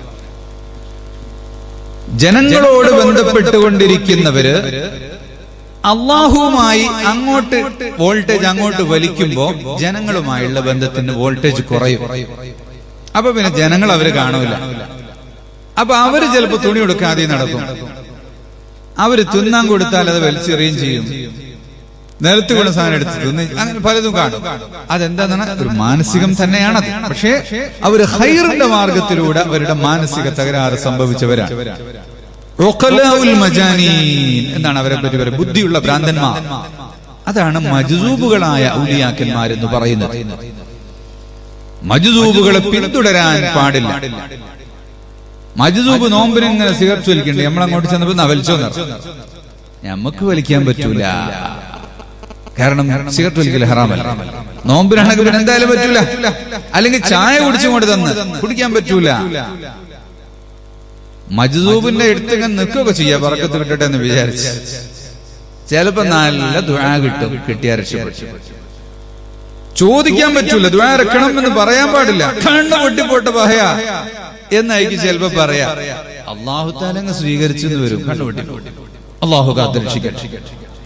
ജനങ്ങളോട് ബന്ധപ്പെട്ടുകൊണ്ടിരിക്കുന്നവര് അള്ളാഹുവുമായി അങ്ങോട്ട് വോൾട്ടേജ് അങ്ങോട്ട് വലിക്കുമ്പോ ജനങ്ങളുമായുള്ള ബന്ധത്തിന് വോൾട്ടേജ് കുറയും അപ്പൊ പിന്നെ ജനങ്ങൾ അവര് കാണൂല അപ്പൊ അവര് ചിലപ്പോ തുണി കൊടുക്കാതെ നടക്കും അവര് തിന്നാൻ കൊടുത്താൽ അത് വലിച്ചെറിയും ചെയ്യും നിലത്ത് വീണ സാധനം എടുത്ത് തിന്ന് അങ്ങനെ പലതും കാണും അതെന്താണെന്ന് ഒരു മാനസികം തന്നെയാണത് പക്ഷേ അവര് ഹൈറിന്റെ മാർഗത്തിലൂടെ അവരുടെ മാനസിക തകരാറ് സംഭവിച്ചവരാണ് ഉഖലാഉൽ മജാനീൻ എന്നാണ് അവരെ പറ്റി പറയുന്നത് ബുദ്ധിയുള്ള ഭ്രാന്തന്മാർ അതാണ് മജ്ദൂബുകളായ ഔലിയാക്കന്മാരെന്ന് പറയുന്നത് മജ്ദൂബുകളെ പിന്തുടരാൻ പാടില്ല മജ്ദൂബ് നോമ്പിന് ഇങ്ങനെ സിഗരറ്റ് വലിക്കണ്ടേ നമ്മളങ്ങോട്ട് ചെന്നപ്പോ നവലിച്ചോ നമുക്ക് വലിക്കാൻ പറ്റൂല കാരണം സിഗരറ്റ് വലിക്കൽ ഹറാമല്ല നോമ്പിനാണെങ്കിൽ പിന്നെ എന്തായാലും പറ്റൂല അല്ലെങ്കിൽ ചായ കുടിച്ചുകൊണ്ട് തന്ന് കുടിക്കാൻ പറ്റൂല മജ്ദൂബിന്റെ അടുത്ത് നിൽക്കുകയൊക്കെ ചെയ്യാ പറക്കത്ത് കിട്ടട്ടെ എന്ന് വിചാരിച്ച് ചിലപ്പോ നല്ല ദുആ കിട്ടും കിട്ടിയ രക്ഷപ്പെട്ടു ചോദിക്കാൻ പറ്റൂല ദ്വാ ഇറക്കണം എന്ന് പറയാൻ പാടില്ല കണ്ണു പൊട്ടിപ്പോട്ട പഹയ എന്നായിരിക്കും ചിലപ്പോ പറയാ അള്ളാഹു താലങ്ങ് സ്വീകരിച്ചു എന്ന് വരും കണ്ണു പൊട്ടി അള്ളാഹു കാത്തിരക്ഷിക്കട്ടെ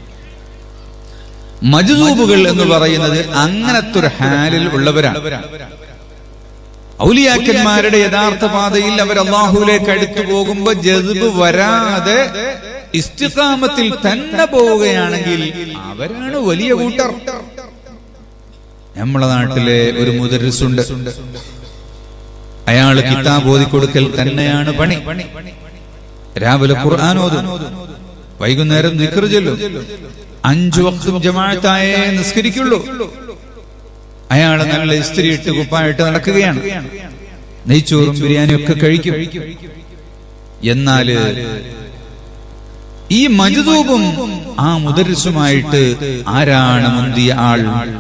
മജ്ദൂബുകൾ എന്ന് പറയുന്നത് അങ്ങനത്തെ ഒരു ഹാലിൽ ഉള്ളവരാണ് ഔലിയാക്കന്മാരുടെ യഥാർത്ഥ പാതയിൽ അവർ അള്ളാഹുവിലേക്ക് അടുത്തു പോകുമ്പോ ജዝബ് വരാതെ ഇസ്തിഖാമത്തിൽ തന്നെ പോവുകയാണെങ്കിൽ അവരാണ് വലിയ കൂട്ടർ നമ്മളെ നാട്ടിലെ ഒരു മുദരിസുണ്ട് അയാള് കിതാബ് ഓതിക്കൊടുക്കൽ തന്നെയാണ് പണി രാവിലെ ഖുർആൻ ഓതും വൈകുന്നേരം ദിക്ർ ചൊല്ലും അഞ്ചു വക്തും ജമാഅത്തായേ നിസ്കരിക്കുള്ളൂ അയാള് നല്ല ഇസ്ത്രി ഇട്ട് കുപ്പായിട്ട് നടക്കുകയാണ് നെയ്ച്ചോറും ബിരിയാണിയും ഒക്കെ കഴിക്കും എന്നാല് ഈ മജുദൂബും ആ മുദരിസുമായിട്ട് ആരാണ് മുന്തിയ ആൾ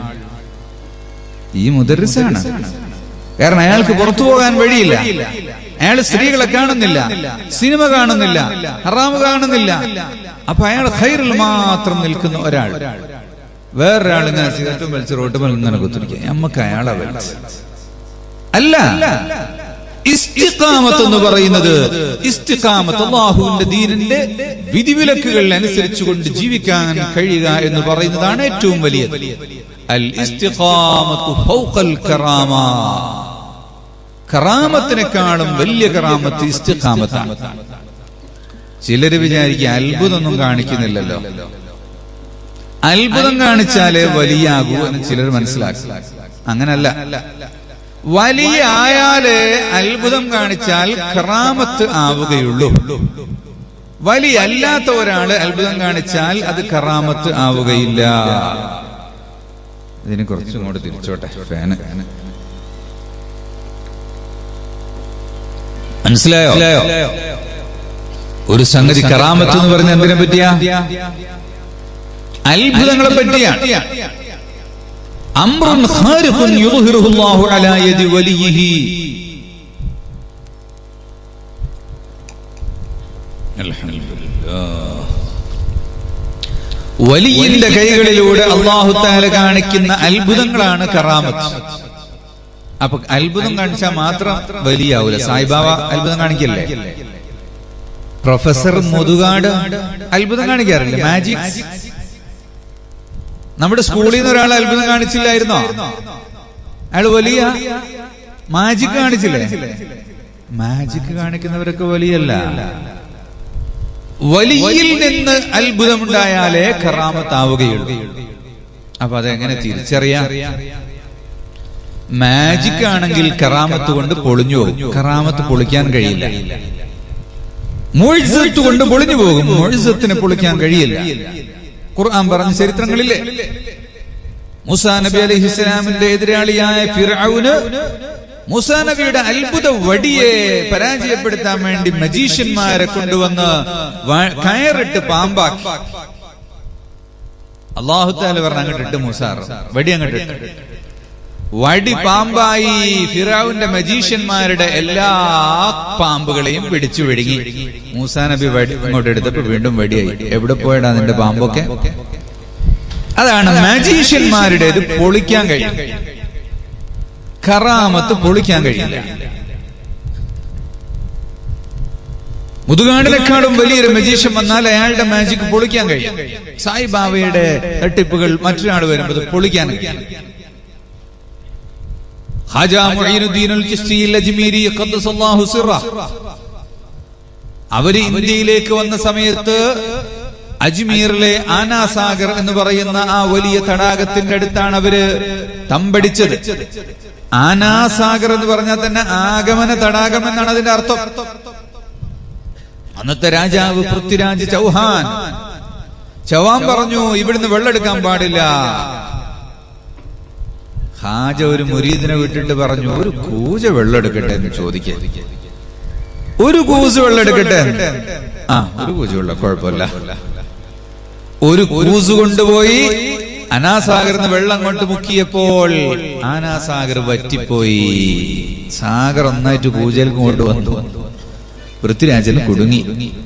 ഈ മുദരിസാണ് കാരണം അയാൾക്ക് പുറത്തു പോകാൻ വഴിയില്ല അയാൾ സ്ത്രീകളെ കാണുന്നില്ല സിനിമ കാണുന്നില്ല ഹറാമ് കാണുന്നില്ല അപ്പൊ അയാൾ ഹൈറിൽ മാത്രം നിൽക്കുന്ന ഒരാൾ വേറൊരാൾ ഇങ്ങനെ സിഗരറ്റും വലിച്ച് റോട്ട് മേൽ ഇങ്ങനെ കുത്തിരിക്കുക നമുക്ക് അയാളെ വലിച്ച് അല്ല ഇസ്തിഖാമത്ത് എന്ന് പറയുന്നത് ഇസ്തിഖാമത്ത് അള്ളാഹുവിന്റെ ദീനിന്റെ വിധിവിലക്കുകൾ അനുസരിച്ചുകൊണ്ട് ജീവിക്കാൻ കഴിയുക എന്ന് പറയുന്നതാണ് ഏറ്റവും വലിയത് അൽ ഇസ്തിഖാമത്തു ഫൗഖൽ കറാമ കറാമത്തിനേക്കാളും വലിയ കറാമത്ത് ഇസ്തിഖാമത്താണ് ചിലര് വിചാരിക്കുക അത്ഭുതമൊന്നും കാണിക്കുന്നില്ലല്ലോ അത്ഭുതം കാണിച്ചാലേ വലിയാകൂ എന്ന് ചിലർ മനസ്സിലാക്കും അങ്ങനല്ല വലിയ ആയാലേ അത്ഭുതം കാണിച്ചാൽ കറാമത്ത് ആവുകയുള്ളൂ വലിയ അല്ലാത്ത ഒരാള് അത്ഭുതം കാണിച്ചാൽ അത് കറാമത്ത് ആവുകയില്ല ഇതിന് കുറച്ചും കൂടെ തിരിച്ചോട്ടെ ഫാന് മനസ്സിലായോ ഒരു സംഗതി കറാമത്ത് എന്ന് പറഞ്ഞ എന്തിനെ പറ്റിയാ അത്ഭുതങ്ങളെ പറ്റിയാണ് അമ്രുൻ ഖാരിഖുൻ യുദ്ഹിറുഹു അല്ലാഹു അലാ യദി വലിയിഹി വലിയന്റെ കൈകളിലൂടെ അള്ളാഹു താല കാണിക്കുന്ന അത്ഭുതങ്ങളാണ് കറാമത്ത് അപ്പൊ അത്ഭുതം കാണിച്ചാൽ മാത്രം വലിയാവൂല സായിബാബ അത്ഭുതം കാണിക്കല്ലേ പ്രൊഫസർ മുതുകാട് അത്ഭുതം കാണിക്കാറില്ല മാജിക് നമ്മുടെ സ്കൂളിൽ നിന്ന് ഒരാൾ അത്ഭുതം കാണിച്ചില്ലായിരുന്നോ അയാൾ വലിയ മാജിക് കാണിച്ചില്ലേ മാജിക് കാണിക്കുന്നവരൊക്കെ വലിയല്ല വലിയിൽ നിന്ന് അത്ഭുതമുണ്ടായാലേ കറാമത്താവുകയുള്ളൂ അപ്പൊ അതെങ്ങനെ തിരിച്ചറിയാം മാജിക് ആണെങ്കിൽ കറാമത്ത് കൊണ്ട് പൊളിഞ്ഞു പോകും കറാമത്ത് പൊളിക്കാൻ കഴിയില്ല മുഴുസത്ത് കൊണ്ട് പൊളിഞ്ഞു പോകും മുഴുസത്തിന് പൊളിക്കാൻ കഴിയില്ല ഖുർആൻ പറഞ്ഞ ചരിത്രങ്ങളില്ലേ മുസാ നബി അലൈഹി ഇസ്ലാമിന്റെ എതിരാളിയായ ഫിർഔന് മുസാ നബിയുടെ അത്ഭുത വടിയെ പരാജയപ്പെടുത്താൻ വേണ്ടി മജീഷ്യന്മാരെ കൊണ്ടുവന്ന് വ- കയറിട്ട് പാമ്പാക്കി അള്ളാഹുത്താല് പറഞ്ഞ അങ്ങോട്ടിട്ട് മുസാർ വടി അങ്ങോട്ടിട്ട് വടി പാമ്പായി ഫിറാവിന്റെ മജീഷ്യന്മാരുടെ എല്ലാ പാമ്പുകളെയും പിടിച്ചു വിഴുങ്ങി മൂസാ നബി വടി ഇങ്ങോട്ട് എടുത്തപ്പോ വീണ്ടും വടിയായി എവിടെ പോയടാ നിന്റെ പാമ്പൊക്കെ അതാണ് മജീഷ്യന്മാരുടേത് പൊളിക്കാൻ കഴിയും കറാമത്ത് പൊളിക്കാൻ കഴിയില്ല മുതുകാടിനെക്കാളും വലിയൊരു മജീഷ്യൻ വന്നാൽ അയാളുടെ മാജിക് പൊളിക്കാൻ കഴിയും സായിബാബയുടെ തട്ടിപ്പുകൾ മറ്റൊരാൾ വരുമ്പോൾ അത് പൊളിക്കാൻ കഴിയും ഖാജ മുഈനുദ്ദീൻ അൽ ചിസ്തി അൽ അജ്മീരി ഖദ്ദസല്ലാഹു സിറ അവര് ഇന്ത്യയിലേക്ക് വന്ന സമയത്ത് അജ്മീറിലെ ആനാസാഗർ എന്ന് പറയുന്ന ആ വലിയ തടാകത്തിന്റെ അടുത്താണ് അവര് തമ്പടിച്ചത് ആനാസാഗർ എന്ന് പറഞ്ഞാൽ തന്നെ ആഗമന തടാകം എന്നാണ് അതിന്റെ അർത്ഥം അന്നത്തെ രാജാവ് പൃഥ്വിരാജ് ചൗഹാൻ ചൗഹാൻ പറഞ്ഞു ഇവിടുന്ന് വെള്ളമെടുക്കാൻ പാടില്ല ഹാജ ഒരു മുരീദിനെ വിട്ടിട്ട് പറഞ്ഞു ഒരു കൂജ വെള്ളം എടുക്കട്ടെ എന്ന് ചോദിക്കാൻ ഒരു കൂസ് വെള്ളം എടുക്കട്ടെ എന്ന്. ആ ഒരു കൂജ വെള്ളം കുഴപ്പമില്ല ഒരു കൂസ് കൊണ്ടുപോയി അനാസാഗറിന് വെള്ളം കൊണ്ട് മുക്കിയപ്പോൾ ആനാസാഗർ വറ്റിപ്പോയി സാഗർ ഒന്നായിട്ട് പൂജയിൽ കൊണ്ടുവന്നു പൃഥ്വിരാജന് കുടുങ്ങി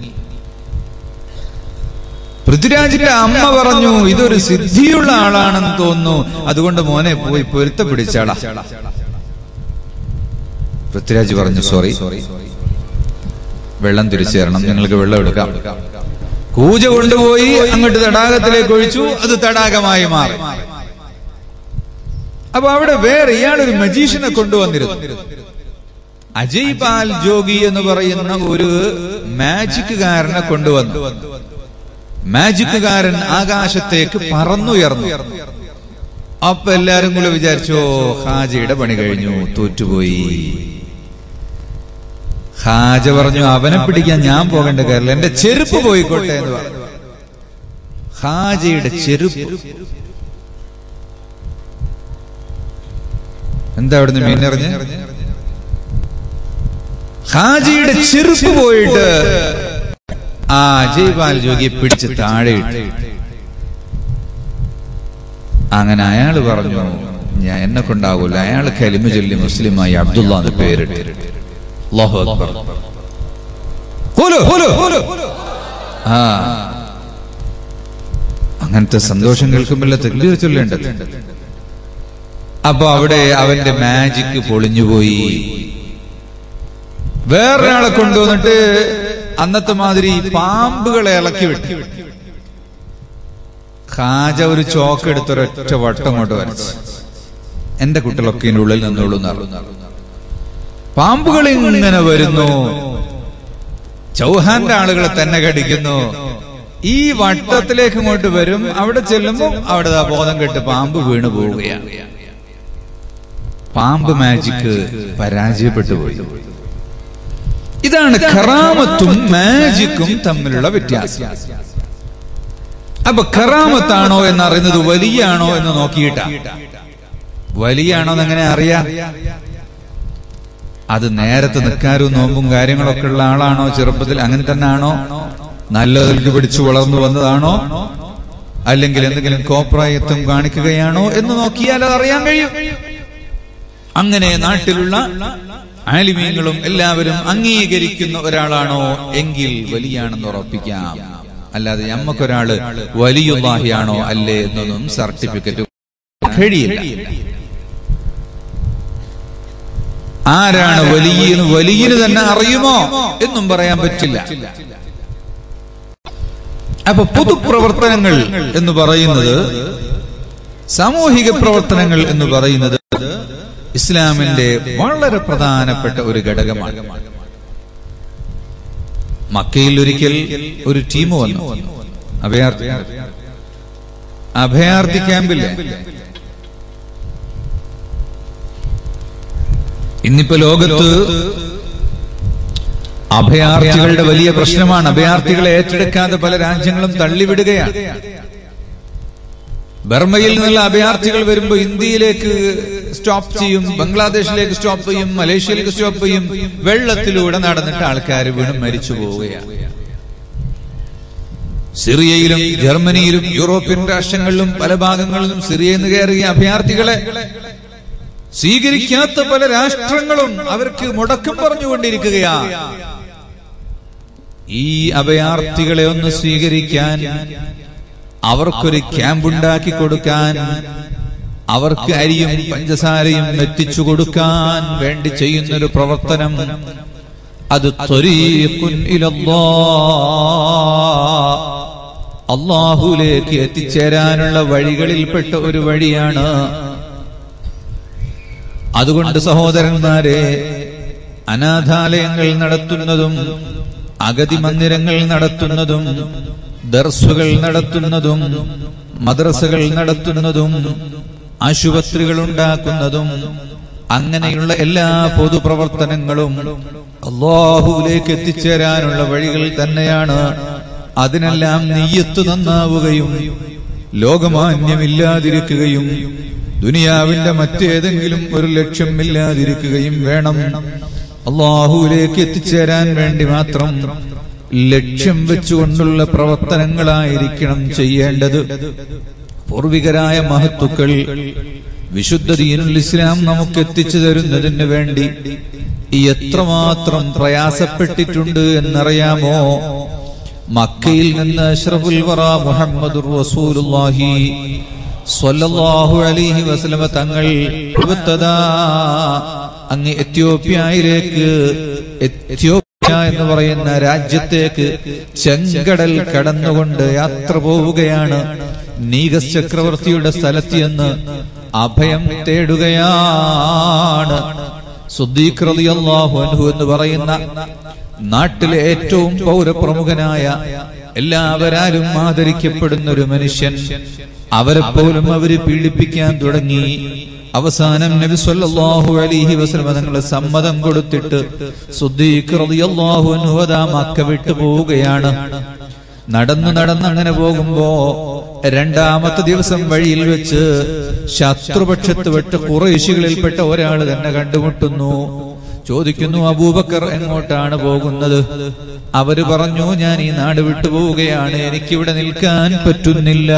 പൃഥ്വിരാജിന്റെ അമ്മ പറഞ്ഞു ഇതൊരു സിദ്ധിയുള്ള ആളാണെന്ന് തോന്നുന്നു അതുകൊണ്ട് മോനെ പോയി പൊരുത്ത പിടിച്ചാളാ പൃഥ്വിരാജ് പറഞ്ഞു സോറി വെള്ളം തിരിച്ചു തരണം നിങ്ങൾക്ക് വെള്ളം എടുക്കാം കൂജ കൊണ്ടുപോയി അങ്ങോട്ട് തടാകത്തിലേക്ക് ഒഴിച്ചു അത് തടാകമായി മാറി അപ്പൊ അവിടെ വേറെ ഇയാളൊരു മജീഷ്യനെ കൊണ്ടുവന്നിരുന്നു അജയ് പാൽ ജോഗി എന്ന് പറയുന്ന ഒരു മാജിക്കുകാരനെ കൊണ്ടുവന്നു മാജിക്കുകാരൻ ആകാശത്തേക്ക് പറന്നുയർന്നു അപ്പൊ എല്ലാരും കൂടെ വിചാരിച്ചു "ഓ, ഹാജയുടെ പണി കഴിഞ്ഞു തോറ്റുപോയി ഹാജ പറഞ്ഞു അവനെ പിടിക്കാൻ ഞാൻ പോകേണ്ട കാര്യമില്ല എന്റെ ചെരുപ്പ് പോയിക്കോട്ടെ എന്ന് പറഞ്ഞു ഹാജയുടെ ചെരുപ്പ് എന്താ അവിടുന്ന് മീനറിഞ്ഞ് ഹാജിയുടെ ചെരുപ്പ് പോയിട്ട് ആ ജയ്പാൽ ജോഗിയെ പിടിച്ച് താഴെ ഇട്ടു അങ്ങനെ അയാള് പറഞ്ഞു ഞാൻ എന്നെ കൊണ്ടാവൂല അയാൾ കലിമ ചൊല്ലി മുസ്ലിമായി അബ്ദുള്ള എന്ന് പേരിട്ട് അല്ലാഹു അക്ബർ ഹുലു, ഹുലു, ഹുലു. ആ അങ്ങനത്തെ സന്തോഷം കേൾക്കുമ്പോൾ തെല്ലിയ ചൊല്ലേണ്ടത് അപ്പൊ അവിടെ അവന്റെ മാജിക് പൊളിഞ്ഞുപോയി വേറൊരാളെ കൊണ്ടുവന്നിട്ട് അന്നത്തെ മാതിരി പാമ്പുകളെ ഇളക്കി വിട്ടു ഖാജ ഒരു ചോക്ക് എടുത്ത് ഒരൊറ്റ വട്ടം കൊണ്ട് വരച്ചു എന്റെ കുട്ടികളൊക്കെ ഇതിന്റെ ഉള്ളിൽ നിന്നോളൂ പാമ്പുകൾ ഇങ്ങനെ വരുന്നു ചൗഹാന്റെ ആളുകൾ തന്നെ കടിക്കുന്നു ഈ വട്ടത്തിലേക്ക് ഇങ്ങോട്ട് വരും അവിടെ ചെല്ലുമ്പോൾ അവിടെ ദാ ബോധം കെട്ട് പാമ്പ് വീണു പോവുകയാണ് പാമ്പ് മാജിക്ക് പരാജയപ്പെട്ടു പോയി ഇതാണ് ഖറാമത്തും മാജിക്കും തമ്മിലുള്ള വ്യത്യാസം അപ്പൊ ഖറാമത്താണോ എന്നറിയുന്നത് വലിയാണോ എന്ന് നോക്കിയിട്ടാ വലിയാണോ എന്ന് എങ്ങനെ അറിയാം അത് നേരത്തെ നിൽക്കാരും നോമ്പും കാര്യങ്ങളൊക്കെ ഉള്ള ആളാണോ ചെറുപ്പത്തിൽ അങ്ങനെ തന്നെ ആണോ നല്ലതിലേക്ക് പിടിച്ചു വളർന്നു വന്നതാണോ അല്ലെങ്കിൽ എന്തെങ്കിലും കോപ്രായത്വം കാണിക്കുകയാണോ എന്ന് നോക്കിയാൽ അത് അറിയാൻ കഴിയും അങ്ങനെ നാട്ടിലുള്ള ആലിമീങ്ങളും എല്ലാവരും അംഗീകരിക്കുന്ന ഒരാളാണോ എങ്കിൽ വലിയാണെന്ന് ഉറപ്പിക്കാം അല്ലാതെ നമ്മക്കൊരാള് വലിയുള്ളാഹിയാണോ അല്ലേ എന്നൊന്നും സർട്ടിഫിക്കറ്റ് കഴിയില്ല ആരാണ് വലിയ വലിയന് തന്നെ അറിയുമോ എന്നും പറയാൻ പറ്റില്ല അപ്പൊ പൊതുപ്രവർത്തനങ്ങൾ എന്ന് പറയുന്നത് സാമൂഹിക പ്രവർത്തനങ്ങൾ എന്ന് പറയുന്നത് ഇസ്ലാമിന്റെ വളരെ പ്രധാനപ്പെട്ട ഒരു ഘടകമാണ് മക്കയിൽ ഒരിക്കൽ ഒരു ടീം വന്നു അഭയാർത്ഥി അഭയാർത്ഥി ക്യാമ്പില്ലേ ഇന്നിപ്പോ ലോകത്ത് അഭയാർത്ഥികളുടെ വലിയ പ്രശ്നമാണ് അഭയാർത്ഥികളെ ഏറ്റെടുക്കാതെ പല രാജ്യങ്ങളും തള്ളിവിടുകയാണ് ബർമയിൽ നിന്നുള്ള അഭയാർത്ഥികൾ വരുമ്പോ ഇന്ത്യയിലേക്ക് സ്റ്റോപ്പ് ചെയ്യും ബംഗ്ലാദേശിലേക്ക് സ്റ്റോപ്പ് ചെയ്യും മലേഷ്യയിലേക്ക് സ്റ്റോപ്പ് ചെയ്യും വെള്ളത്തിലൂടെ നടന്നിട്ട് ആൾക്കാർ വീണ്ടും മരിച്ചു പോവുകയാണ് സിറിയയിലും ജർമ്മനിയിലും യൂറോപ്യൻ രാഷ്ട്രങ്ങളിലും പല ഭാഗങ്ങളിലും സിറിയയിൽ നിന്ന് കയറിയ അഭയാർത്ഥികളെ സ്വീകരിക്കാത്ത പല രാഷ്ട്രങ്ങളും അവർക്ക് മുടക്കം പറഞ്ഞുകൊണ്ടിരിക്കുകയാണ് ഈ അഭയാർത്ഥികളെ ഒന്ന് സ്വീകരിക്കാൻ അവർക്കൊരു ക്യാമ്പ് ഉണ്ടാക്കി കൊടുക്കാൻ അവർക്ക് അരിയും പഞ്ചസാരയും എത്തിച്ചു കൊടുക്കാൻ വേണ്ടി ചെയ്യുന്നൊരു പ്രവർത്തനം അത് ത്വരീഖുൻ ഇലല്ലാ. അള്ളാഹുലേക്ക് എത്തിച്ചേരാനുള്ള വഴികളിൽപ്പെട്ട ഒരു വഴിയാണ് അതുകൊണ്ട് സഹോദരന്മാരെ അനാഥാലയങ്ങൾ നടത്തുന്നതും അഗതി മന്ദിരങ്ങൾ നടത്തുന്നതും ദർസുകൾ നടത്തുന്നതും മദ്രസകൾ നടത്തുന്നതും ആശുപത്രികൾ ഉണ്ടാക്കുന്നതും അങ്ങനെയുള്ള എല്ലാ പൊതുപ്രവർത്തനങ്ങളും അള്ളാഹുവിലേക്ക് എത്തിച്ചേരാനുള്ള വഴികൾ തന്നെയാണ് അതിനെല്ലാം നെയ്യത്ത് നന്നാവുകയും ലോകമാന്യമില്ലാതിരിക്കുകയും ദുനിയാവിന്റെ മറ്റേതെങ്കിലും ഒരു ലക്ഷ്യമില്ലാതിരിക്കുകയും വേണം അള്ളാഹുവിലേക്ക് എത്തിച്ചേരാൻ വേണ്ടി മാത്രം ലക്ഷ്യം വെച്ചുകൊണ്ടുള്ള പ്രവർത്തനങ്ങളായിരിക്കണം ചെയ്യേണ്ടത് പൂർവികരായ മഹത്തുക്കൾ വിശുദ്ധ ദീനുൽ ഇസ്ലാം നമുക്ക് എത്തിച്ചു തരുന്നതിന് വേണ്ടി എത്രമാത്രം പ്രയാസപ്പെട്ടിട്ടുണ്ട് എന്നറിയാമോ മക്കയിൽ നിന്ന് അഷ്റഫുൽ വറ മുഹമ്മദുർ റസൂലുള്ളാഹി സ്വല്ലല്ലാഹു അലൈഹി വസല്ലമ തങ്ങൾ ഇരുപത്തതാ അങ്ങ് എത്യോപ്യയിലേക്ക് എത്യോപ്യ എന്ന് പറയുന്ന രാജ്യത്തേക്ക് ചെങ്കടൽ കടന്നുകൊണ്ട് യാത്ര പോവുകയാണ് നീഗസ് ചക്രവർത്തിയുടെ സ്ഥലത്ത് എന്ന് അഭയം തേടുകയാണ് സുദ്ദീഖ് റളിയല്ലാഹു അൻഹു എന്ന് പറയുന്ന നാട്ടിലെ ഏറ്റവും പൗരപ്രമുഖനായ എല്ലാവരാലും ആദരിക്കപ്പെടുന്ന ഒരു മനുഷ്യൻ അവരെ പോലും അവര് പീഡിപ്പിക്കാൻ തുടങ്ങി അവസാനം നബി സല്ലല്ലാഹു അലൈഹി വസല്ലം തങ്ങളെ സമ്മതം കൊടുത്തിട്ട് സുദ്ദീഖ് റളിയല്ലാഹു അൻഹു അതാ മക്ക വിട്ടു പോവുകയാണ് നടന്നു നടന്ന് അങ്ങനെ പോകുമ്പോ രണ്ടാമത്തെ ദിവസം വഴിയിൽ വെച്ച് ശത്രുപക്ഷത്ത് വിട്ട് കുറേശികളിൽപ്പെട്ട ഒരാൾ തന്നെ കണ്ടുമുട്ടുന്നു ചോദിക്കുന്നു അബൂബക്കർ എങ്ങോട്ടാണ് പോകുന്നത് അവര് പറഞ്ഞു ഞാൻ ഈ നാട് വിട്ടു പോവുകയാണ് എനിക്കിവിടെ നിൽക്കാൻ പറ്റുന്നില്ല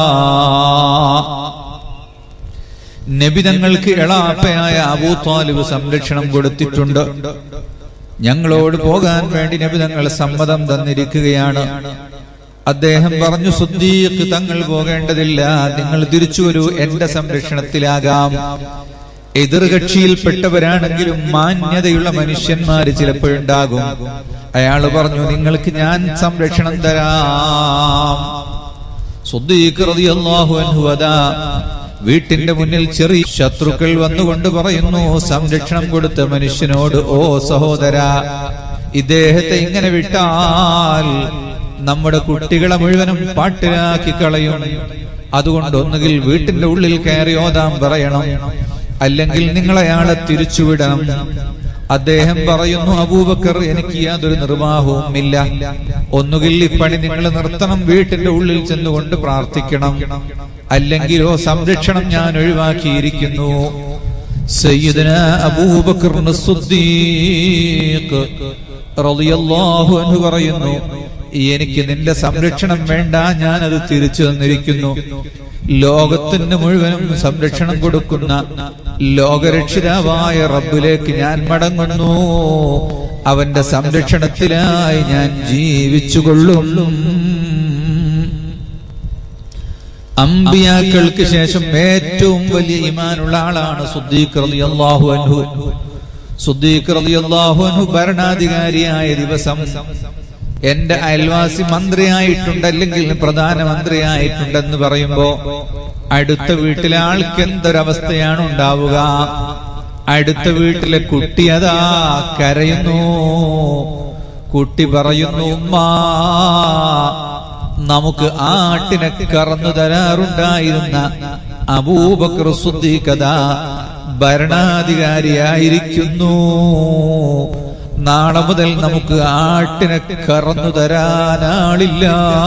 നബിതങ്ങൾക്ക് എളാപ്പയായ അബൂ താലിബ് സംരക്ഷണം കൊടുത്തിട്ടുണ്ട് ഞങ്ങളോട് പോകാൻ വേണ്ടി നബിതങ്ങൾ സമ്മതം തന്നിരിക്കുകയാണ് അദ്ദേഹം പറഞ്ഞു സുദ്ദീഖ് തങ്ങൾ പോകേണ്ടതില്ല നിങ്ങൾ തിരിച്ചു വരൂ എന്റെ സംരക്ഷണത്തിലാകാം എതിർകക്ഷിയിൽപ്പെട്ടവരാണെങ്കിലും മാന്യതയുള്ള മനുഷ്യന്മാര് ചിലപ്പോഴുണ്ടാകും അയാള് പറഞ്ഞു നിങ്ങൾക്ക് ഞാൻ സംരക്ഷണം തരാം സുദ്ദീഖ് റളിയല്ലാഹു അൻഹു അതാ വീട്ടിന്റെ മുന്നിൽ ചെറിയ ശത്രുക്കൾ വന്നുകൊണ്ട് പറയുന്നു സംരക്ഷണം കൊടുത്ത മനുഷ്യനോട് ഓ സഹോദര ഇദ്ദേഹത്തെ ഇങ്ങനെ വിട്ടാൽ നമ്മുടെ കുട്ടികളെ മുഴുവനും പാട്ടിലാക്കി കളയും അതുകൊണ്ട് ഒന്നുകിൽ വീട്ടിന്റെ ഉള്ളിൽ കയറി ഓതാൻ പറയണം അല്ലെങ്കിൽ നിങ്ങൾ അയാളെ തിരിച്ചുവിടണം അദ്ദേഹം പറയുന്നു അബൂബക്കർ എനിക്ക് യാതൊരു നിർവാഹവും ഇല്ല ഒന്നുകിൽ ഈ പണി നിങ്ങൾ നിർത്തണം വീട്ടിന്റെ ഉള്ളിൽ ചെന്നുകൊണ്ട് പ്രാർത്ഥിക്കണം അല്ലെങ്കിലോ സംരക്ഷണം ഞാൻ ഒഴിവാക്കിയിരിക്കുന്നു സയ്യിദന അബൂബക്കർ റളിയല്ലാഹു അൻഹു പറയുന്നു എനിക്ക് നിന്റെ സംരക്ഷണം വേണ്ട ഞാനത് തിരിച്ചു തന്നിരിക്കുന്നു ലോകത്തിന് മുഴുവനും സംരക്ഷണം കൊടുക്കുന്ന ലോകരക്ഷിതാവായ റബ്ബിലേക്ക് ഞാൻ മടങ്ങുന്നു അവന്റെ സംരക്ഷണത്തിലായി ഞാൻ ജീവിച്ചുകൊള്ളും അമ്പിയാക്കൾക്ക് ശേഷം ഏറ്റവും വലിയ ഈമാനുള്ള ആളാണ് സുദ്ദീഖ് റളിയല്ലാഹു അൻഹു സുദ്ദീഖ് റളിയല്ലാഹു അൻഹു ഭരണാധികാരിയായ ദിവസം എന്റെ അയൽവാസി മന്ത്രിയായിട്ടുണ്ട് അല്ലെങ്കിൽ പ്രധാനമന്ത്രിയായിട്ടുണ്ടെന്ന് പറയുമ്പോ അടുത്ത വീട്ടിലെ ആൾക്ക് എന്തൊരവസ്ഥയാണ് ഉണ്ടാവുക അടുത്ത വീട്ടിലെ കുട്ടി അതാ കരയുന്നു കുട്ടി പറയുന്നു ഉമ്മാ നമുക്ക് ആട്ടിനെ കറന്നു തരാറുണ്ടായിരുന്ന അബൂബക്കർ സുദ്ദീഖത ഭരണാധികാരിയായിരിക്കുന്നു നാളെ മുതൽ നമുക്ക് ആട്ടിനെ കറന്നു തരാനാളില്ല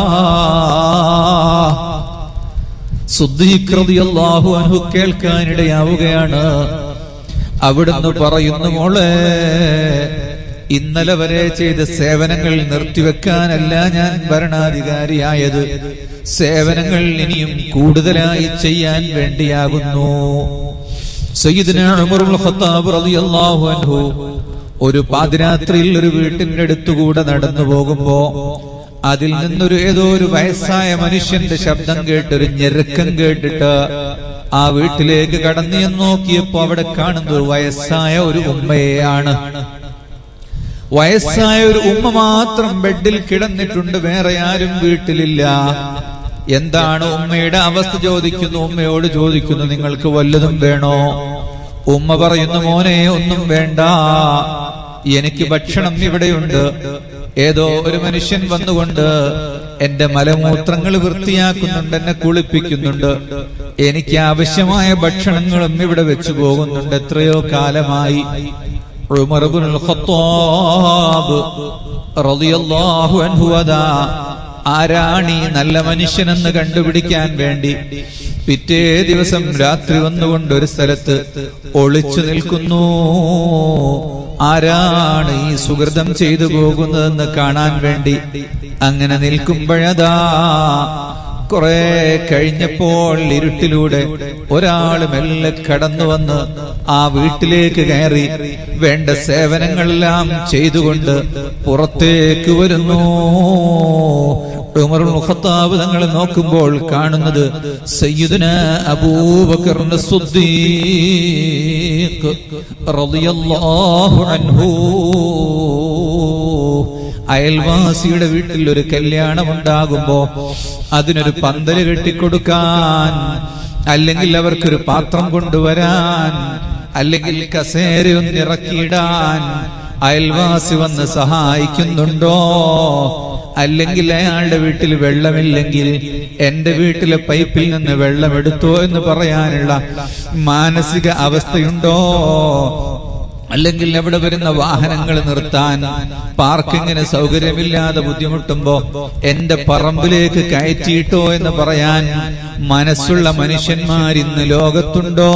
സുദ്ദീഖ്റതിയല്ലാഹു അനു കേൾക്കാനിടയാവുകയാണ് അവിടുന്ന് പറയുന്നു മോളെ ഇന്നലെ വരെ ചെയ്ത സേവനങ്ങൾ നിർത്തിവെക്കാനല്ല ഞാൻ ഭരണാധികാരിയായത് സേവനങ്ങൾ ഇനിയും കൂടുതലായി ചെയ്യാൻ വേണ്ടിയാകുന്നു സയ്യിദ്ന ഉമറുൽ ഖത്താബ് റളിയല്ലാഹു അൻഹു ഒരു പാതിരാത്രിയിൽ ഒരു വീട്ടിന്റെ അടുത്തുകൂടെ നടന്നു പോകുമ്പോ അതിൽ നിന്നൊരു ഏതോ ഒരു വയസ്സായ മനുഷ്യന്റെ ശബ്ദം കേട്ട് ഒരു ഞെരുക്കം കേട്ടിട്ട് ആ വീട്ടിലേക്ക് കടന്നു എന്ന് നോക്കിയപ്പോ അവിടെ കാണുന്നത് വയസ്സായ ഒരു ഉമ്മയെയാണ് വയസ്സായ ഒരു ഉമ്മ മാത്രം ബെഡിൽ കിടന്നിട്ടുണ്ട് വേറെ ആരും വീട്ടിലില്ല എന്താണ് ഉമ്മയുടെ അവസ്ഥ ചോദിക്കുന്നു ഉമ്മയോട് ചോദിക്കുന്നു നിങ്ങൾക്ക് വല്ലതും വേണോ ഉമ്മ പറയുന്നു മോനെ ഒന്നും വേണ്ട എനിക്ക് ഭക്ഷണം ഇവിടെയുണ്ട് ഏതോ ഒരു മനുഷ്യൻ വന്നുകൊണ്ട് എന്റെ മലമൂത്രങ്ങൾ വൃത്തിയാക്കുന്നുണ്ട് എന്നെ കുളിപ്പിക്കുന്നുണ്ട് എനിക്ക് ആവശ്യമായ ഭക്ഷണങ്ങളും ഇവിടെ വെച്ചു പോകുന്നുണ്ട് എത്രയോ കാലമായി ഉമർ ഇബ്നുൽ ഖത്താബ് റളിയല്ലാഹു അൻഹു അതാ ആരാണ് ഈ നല്ല മനുഷ്യനെന്ന് കണ്ടുപിടിക്കാൻ വേണ്ടി പിറ്റേ ദിവസം രാത്രി വന്നുകൊണ്ട് ഒരു സ്ഥലത്ത് ഒളിച്ചു നിൽക്കുന്നു ആരാണ് ഈ സുഹൃതം ചെയ്തു പോകുന്നതെന്ന് കാണാൻ വേണ്ടി അങ്ങനെ നിൽക്കുമ്പോഴതാ കുറെ കഴിഞ്ഞപ്പോൾ ഇരുട്ടിലൂടെ ഒരാൾ മെല്ലെ കടന്നു വന്ന് ആ വീട്ടിലേക്ക് കയറി വേണ്ട സേവനങ്ങളെല്ലാം ചെയ്തുകൊണ്ട് പുറത്തേക്ക് വരുന്നു ഉമറുൽ ഖത്താബ് തങ്ങൾ നോക്കുമ്പോൾ കാണുന്നത് സയ്യിദുന അബൂബക്കറിന്റെ സുദ്ദീഖ് റളിയല്ലാഹു അൻഹു അയൽവാസിയുടെ വീട്ടിൽ ഒരു കല്യാണം ഉണ്ടാകുമ്പോ അതിനൊരു പന്തല് കെട്ടിക്കൊടുക്കാൻ അല്ലെങ്കിൽ അവർക്കൊരു പാത്രം കൊണ്ടുവരാൻ അല്ലെങ്കിൽ കസേരയൊന്നിറക്കിയിടാൻ അയൽവാസി വന്ന് സഹായിക്കുന്നുണ്ടോ അല്ലെങ്കിൽ അയാളുടെ വീട്ടിൽ വെള്ളമില്ലെങ്കിൽ എന്റെ വീട്ടിലെ പൈപ്പിൽ നിന്ന് വെള്ളം എടുത്തോ എന്ന് പറയാനുള്ള മാനസിക അവസ്ഥയുണ്ടോ അല്ലെങ്കിൽ അവിടെ വരുന്ന വാഹനങ്ങൾ നിർത്താൻ പാർക്കിങ്ങിന് സൗകര്യമില്ലാതെ ബുദ്ധിമുട്ടുമ്പോ എന്റെ പറമ്പിലേക്ക് കയറ്റിയിട്ടോ എന്ന് പറയാൻ മനസ്സുള്ള മനുഷ്യന്മാർ ഇന്ന് ലോകത്തുണ്ടോ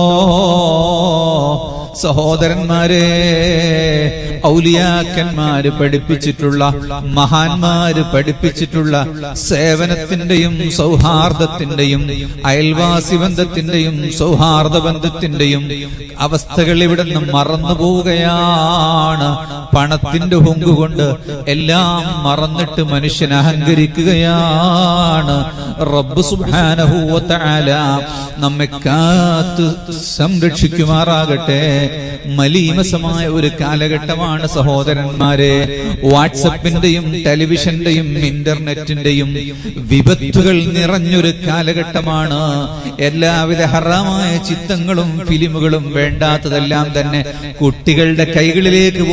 സഹോദരന്മാരെ ഔലിയാക്കന്മാര് പഠിപ്പിച്ചിട്ടുള്ള മഹാന്മാര് പഠിപ്പിച്ചിട്ടുള്ള സേവനത്തിന്റെയും സൗഹാർദ്ദത്തിന്റെയും അയൽവാസി ബന്ധത്തിന്റെയും സൗഹാർദ്ദ ബന്ധത്തിന്റെയും അവസ്ഥകൾ ഇവിടെ നിന്ന് മറന്നു പോവുകയാണ് പണത്തിന്റെ ഹുങ്ക് കൊണ്ട് എല്ലാം മറന്നിട്ട് മനുഷ്യൻ അഹങ്കരിക്കുകയാണ് റബ്ബ് സുബ്ഹാനഹുവതആല നമ്മെ കാത്ത് സംരക്ഷിക്കുമാറാകട്ടെ മലീമസമായ ഒരു കാലഘട്ടമാണ് സഹോദരന്മാരെ വാട്സപ്പിന്റെയും ടെലിവിഷന്റെയും ഇന്റർനെറ്റിന്റെയും വിപത്തുകൾ നിറഞ്ഞൊരു കാലഘട്ടമാണ് എല്ലാവിധ ഹറാമായ ചിത്തങ്ങളും ഫിലിമുകളും വേണ്ടാത്തതെല്ലാം തന്നെ കുട്ടികളുടെ കൈകളിലേക്ക് പോലും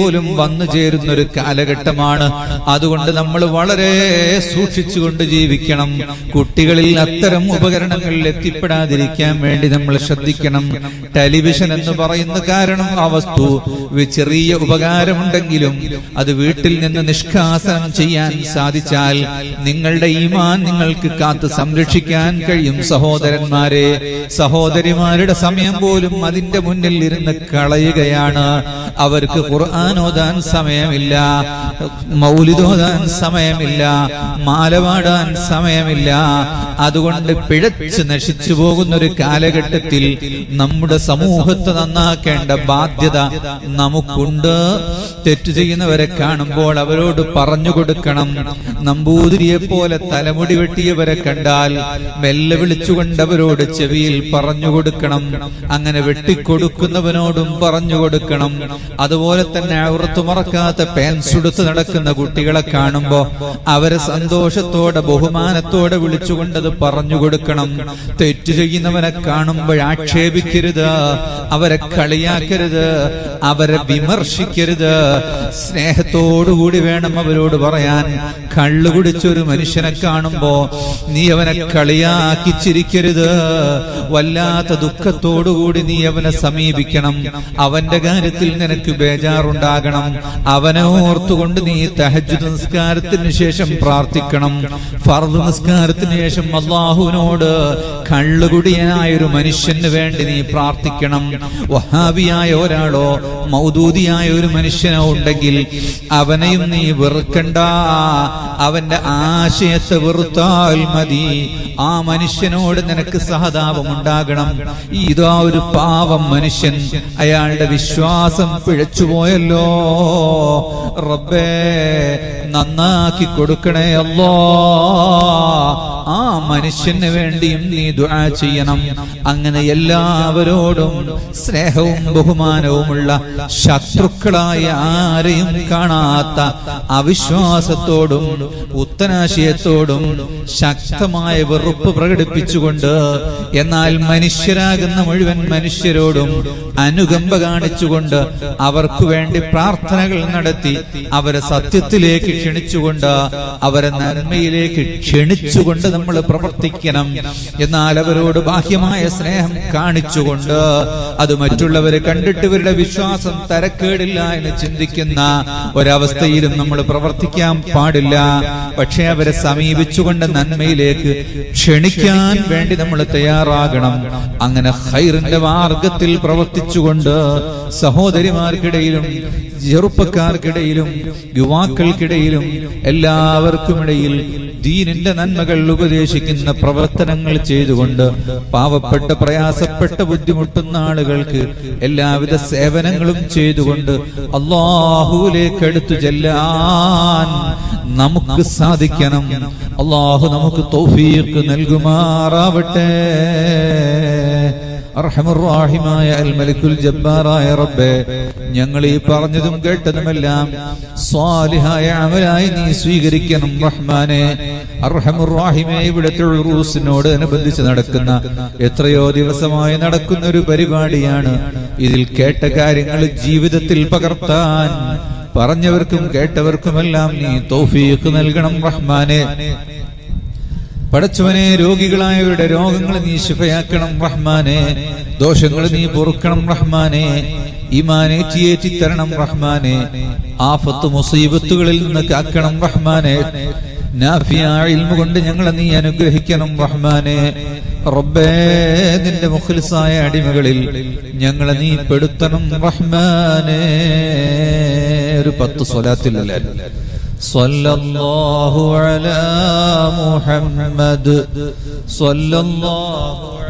വന്നു ചേരുന്ന ഒരു കാലഘട്ടമാണ് അതുകൊണ്ട് നമ്മൾ വളരെ സൂക്ഷിച്ചുകൊണ്ട് ജീവിക്കണം കുട്ടികളിൽ അത്തരം ഉപകരണങ്ങളിൽ എത്തിപ്പെടാതിരിക്കാൻ വേണ്ടി നമ്മൾ ശ്രദ്ധിക്കണം ടെലിവിഷൻ എന്ന് പറയുന്ന കാരണം ആ വസ്തു വി- ചെറിയ ഉപകാരമുണ്ടെങ്കിലും അത് വീട്ടിൽ നിന്ന് നിഷ്കാസനം ചെയ്യാൻ സാധിച്ചാൽ നിങ്ങളുടെ ഈമാൻ നിങ്ങൾക്ക് കാത്ത് സംരക്ഷിക്കാൻ കഴിയും സഹോദരന്മാരെ സഹോദരിമാരുടെ സമയം പോലും അതിന്റെ മുന്നിൽ ഇരുന്ന് കളയുകയാണ് അവർക്ക് ഖുർആൻ ഓതാൻ സമയമില്ല മൗലിദോതാൻ സമയമില്ല മാലപാടാൻ സമയമില്ല അതുകൊണ്ട് പിഴച്ച് നശിച്ചു പോകുന്ന ഒരു കാലഘട്ടത്തിൽ നമ്മുടെ സമൂഹത്തെ നന്നാക്കേണ്ട ബാധ്യത നമുക്കുണ്ട് തെറ്റു ചെയ്യുന്നവരെ കാണുമ്പോൾ അവരോട് പറഞ്ഞു കൊടുക്കണം നമ്പൂതിരിയെ പോലെ തലമുടി വെട്ടിയവരെ കണ്ടാൽ മെല്ലെ വിളിച്ചുകൊണ്ട് അവരോട് ചെവിയിൽ പറഞ്ഞു കൊടുക്കണം അങ്ങനെ വെട്ടിക്കൊടുക്കുന്നവനോടും പറഞ്ഞു കൊടുക്കണം അതുപോലെ തന്നെ ഔറത്തു മറക്കാത്ത പാൻസ് ഉടുത്ത് നടക്കുന്ന കുട്ടികളെ കാണുമ്പോ അവരെ സന്തോഷത്തോടെ ബഹുമാനത്തോടെ വിളിച്ചുകൊണ്ടത് പറഞ്ഞു കൊടുക്കണം തെറ്റു ചെയ്യുന്നവനെ കാണുമ്പോൾ ആക്ഷേപിക്കരുത് അവരെ കളിയാക്കരുത് അവരെ വിമർശിക്കരുത് സ്നേഹത്തോടുകൂടി വേണം അവരോട് പറയാൻ കള്ളു കുടിച്ചൊരു മനുഷ്യനെ കാണുമ്പോ നീ അവനെ കളിയാക്കി ചിരിക്കരുത് വല്ലാത്ത ദുഃഖത്തോടുകൂടി നീ അവനെ സമീപിക്കണം അവന്റെ കാര്യത്തിൽ നിനക്ക് ബേജാറുണ്ടാകണം അവനെ ഓർത്തുകൊണ്ട് നീ തഹജ് നിസ്കാരത്തിന് ശേഷം പ്രാർത്ഥിക്കണം ഫർദ് നിസ്കാരത്തിന് ശേഷം അള്ളാഹുവിനോട് കള്ളുകുടിയനായ ഒരു മനുഷ്യന് വേണ്ടി നീ പ്രാർത്ഥിക്കണം വഹാബിയായ ഒരാളോ മൗദൂദിയായ ഒരു മനുഷ്യനോ ഉണ്ടെങ്കിൽ അവനെയും നീ വെറുക്കണ്ട അവന്റെ ആശയത്തെ വെറുത്താൽ മതി ആ മനുഷ്യനോട് നിനക്ക് സഹതാപം ഉണ്ടാകണം ഇതാ ഒരു പാവം മനുഷ്യൻ അയാളുടെ വിശ്വാസം പിഴച്ചുപോയല്ലോ റബ്ബേ നന്നാക്കി കൊടുക്കണേ അല്ലോ ആ മനുഷ്യന് വേണ്ടിയും നീ ദുആ ചെയ്യണം അങ്ങനെ എല്ലാവരോടും സ്നേഹവും ബഹുമാനവുമുള്ള ശത്രുക്കളായ ആരെയും കാണാത്ത അവിശ്വാസത്തോടും ഉത്തനാശയത്തോടും ശക്തമായ വെറുപ്പ് പ്രകടിപ്പിച്ചുകൊണ്ട് എന്നാൽ മനുഷ്യരാകുന്ന മുഴുവൻ മനുഷ്യരോടും അനുകമ്പ കാണിച്ചുകൊണ്ട് അവർക്ക് വേണ്ടി പ്രാർത്ഥനകൾ നടത്തി അവരെ സത്യത്തിലേക്ക് ക്ഷണിച്ചുകൊണ്ട് അവരെ നന്മയിലേക്ക് ക്ഷണിച്ചുകൊണ്ട് നമ്മൾ പ്രവർത്തിക്കണം എന്നാൽ അവരോട് ബാഹ്യമായ സ്നേഹം കാണിച്ചുകൊണ്ട് അത് മറ്റുള്ളവരെ കണ്ടിട്ട് ഇവരുടെ വിശ്വാസം തരക്കേടില്ല എന്ന് ചിന്തിക്കുന്ന ഒരവസ്ഥയിലും നമ്മൾ പ്രവർത്തിക്കാൻ പാടില്ല പക്ഷെ അവരെ സമീപിച്ചുകൊണ്ട് നന്മയിലേക്ക് ക്ഷണിക്കാൻ വേണ്ടി നമ്മൾ തയ്യാറാകണം അങ്ങനെ ഹൈറിന്റെ മാർഗത്തിൽ പ്രവർത്തിച്ചുകൊണ്ട് സഹോദരിമാർക്കിടയിലും ചെറുപ്പക്കാർക്കിടയിലും യുവാക്കൾക്കിടയിലും എല്ലാവർക്കുമിടയിൽ ദീനിന്റെ നന്മകൾ ഉപദേശിക്കുന്ന പ്രവർത്തനങ്ങൾ ചെയ്തുകൊണ്ട് പാവപ്പെട്ട പ്രയാസപ്പെട്ട ബുദ്ധിമുട്ടുന്ന ആളുകൾക്ക് എല്ലാവിധ സേവനങ്ങളും ചെയ്തുകൊണ്ട് അള്ളാഹുവിലേക്ക് അടുത്തു ചെല്ലാൻ നമുക്ക് സാധിക്കണം അള്ളാഹു നമുക്ക് തൗഫീഖ് നൽകുമാറാവട്ടെ അർഹമുറാഹിമായ അൽ മലിക്കുൽ ജബ്ബാറായ റബ്ബേ ഞങ്ങൾ ഈ പറഞ്ഞതും കേട്ടതുമെല്ലാം സ്വാലിഹായ അമലായി നീ സ്വീകരിക്കണം റഹ്മാനെ അർഹമുറാഹിമെ ഇവിടുത്തെ റൂസിനോട് അനുബന്ധിച്ച് നടക്കുന്ന എത്രയോ ദിവസമായി നടക്കുന്ന ഒരു പരിപാടിയാണ് ഇതിൽ കേട്ട കാര്യങ്ങൾ ജീവിതത്തിൽ പകർത്താൻ പറഞ്ഞവർക്കും കേട്ടവർക്കുമെല്ലാം നീ തൗഫീഖ് നൽകണം റഹ്മാനെ പടച്ചവനെ രോഗികളായവരുടെ രോഗങ്ങൾ നീ ശിഫയാക്കണം റഹ്മാനെ ദോഷങ്ങൾ നീ പൊറുക്കണം റഹ്മാനെ ഈമാനേറ്റിയേറ്റി തരണം റഹ്മാനെ ആഫത്ത് മുസീബത്തുകളിൽ നിന്ന് കാക്കണം റഹ്മാനെ നാഫിയായിൽമ കൊണ്ട് ഞങ്ങളെ നീ അനുഗ്രഹിക്കണം റഹ്മാനെ റബ്ബേ നിന്റെ മുഖലിസായ അടിമകളിൽ ഞങ്ങളെ നീ പെടുത്തണം റഹ്മാനെ ഒരു പത്ത് സ്വലാത്തില്ലല്ലേ صلى الله على محمد صلى الله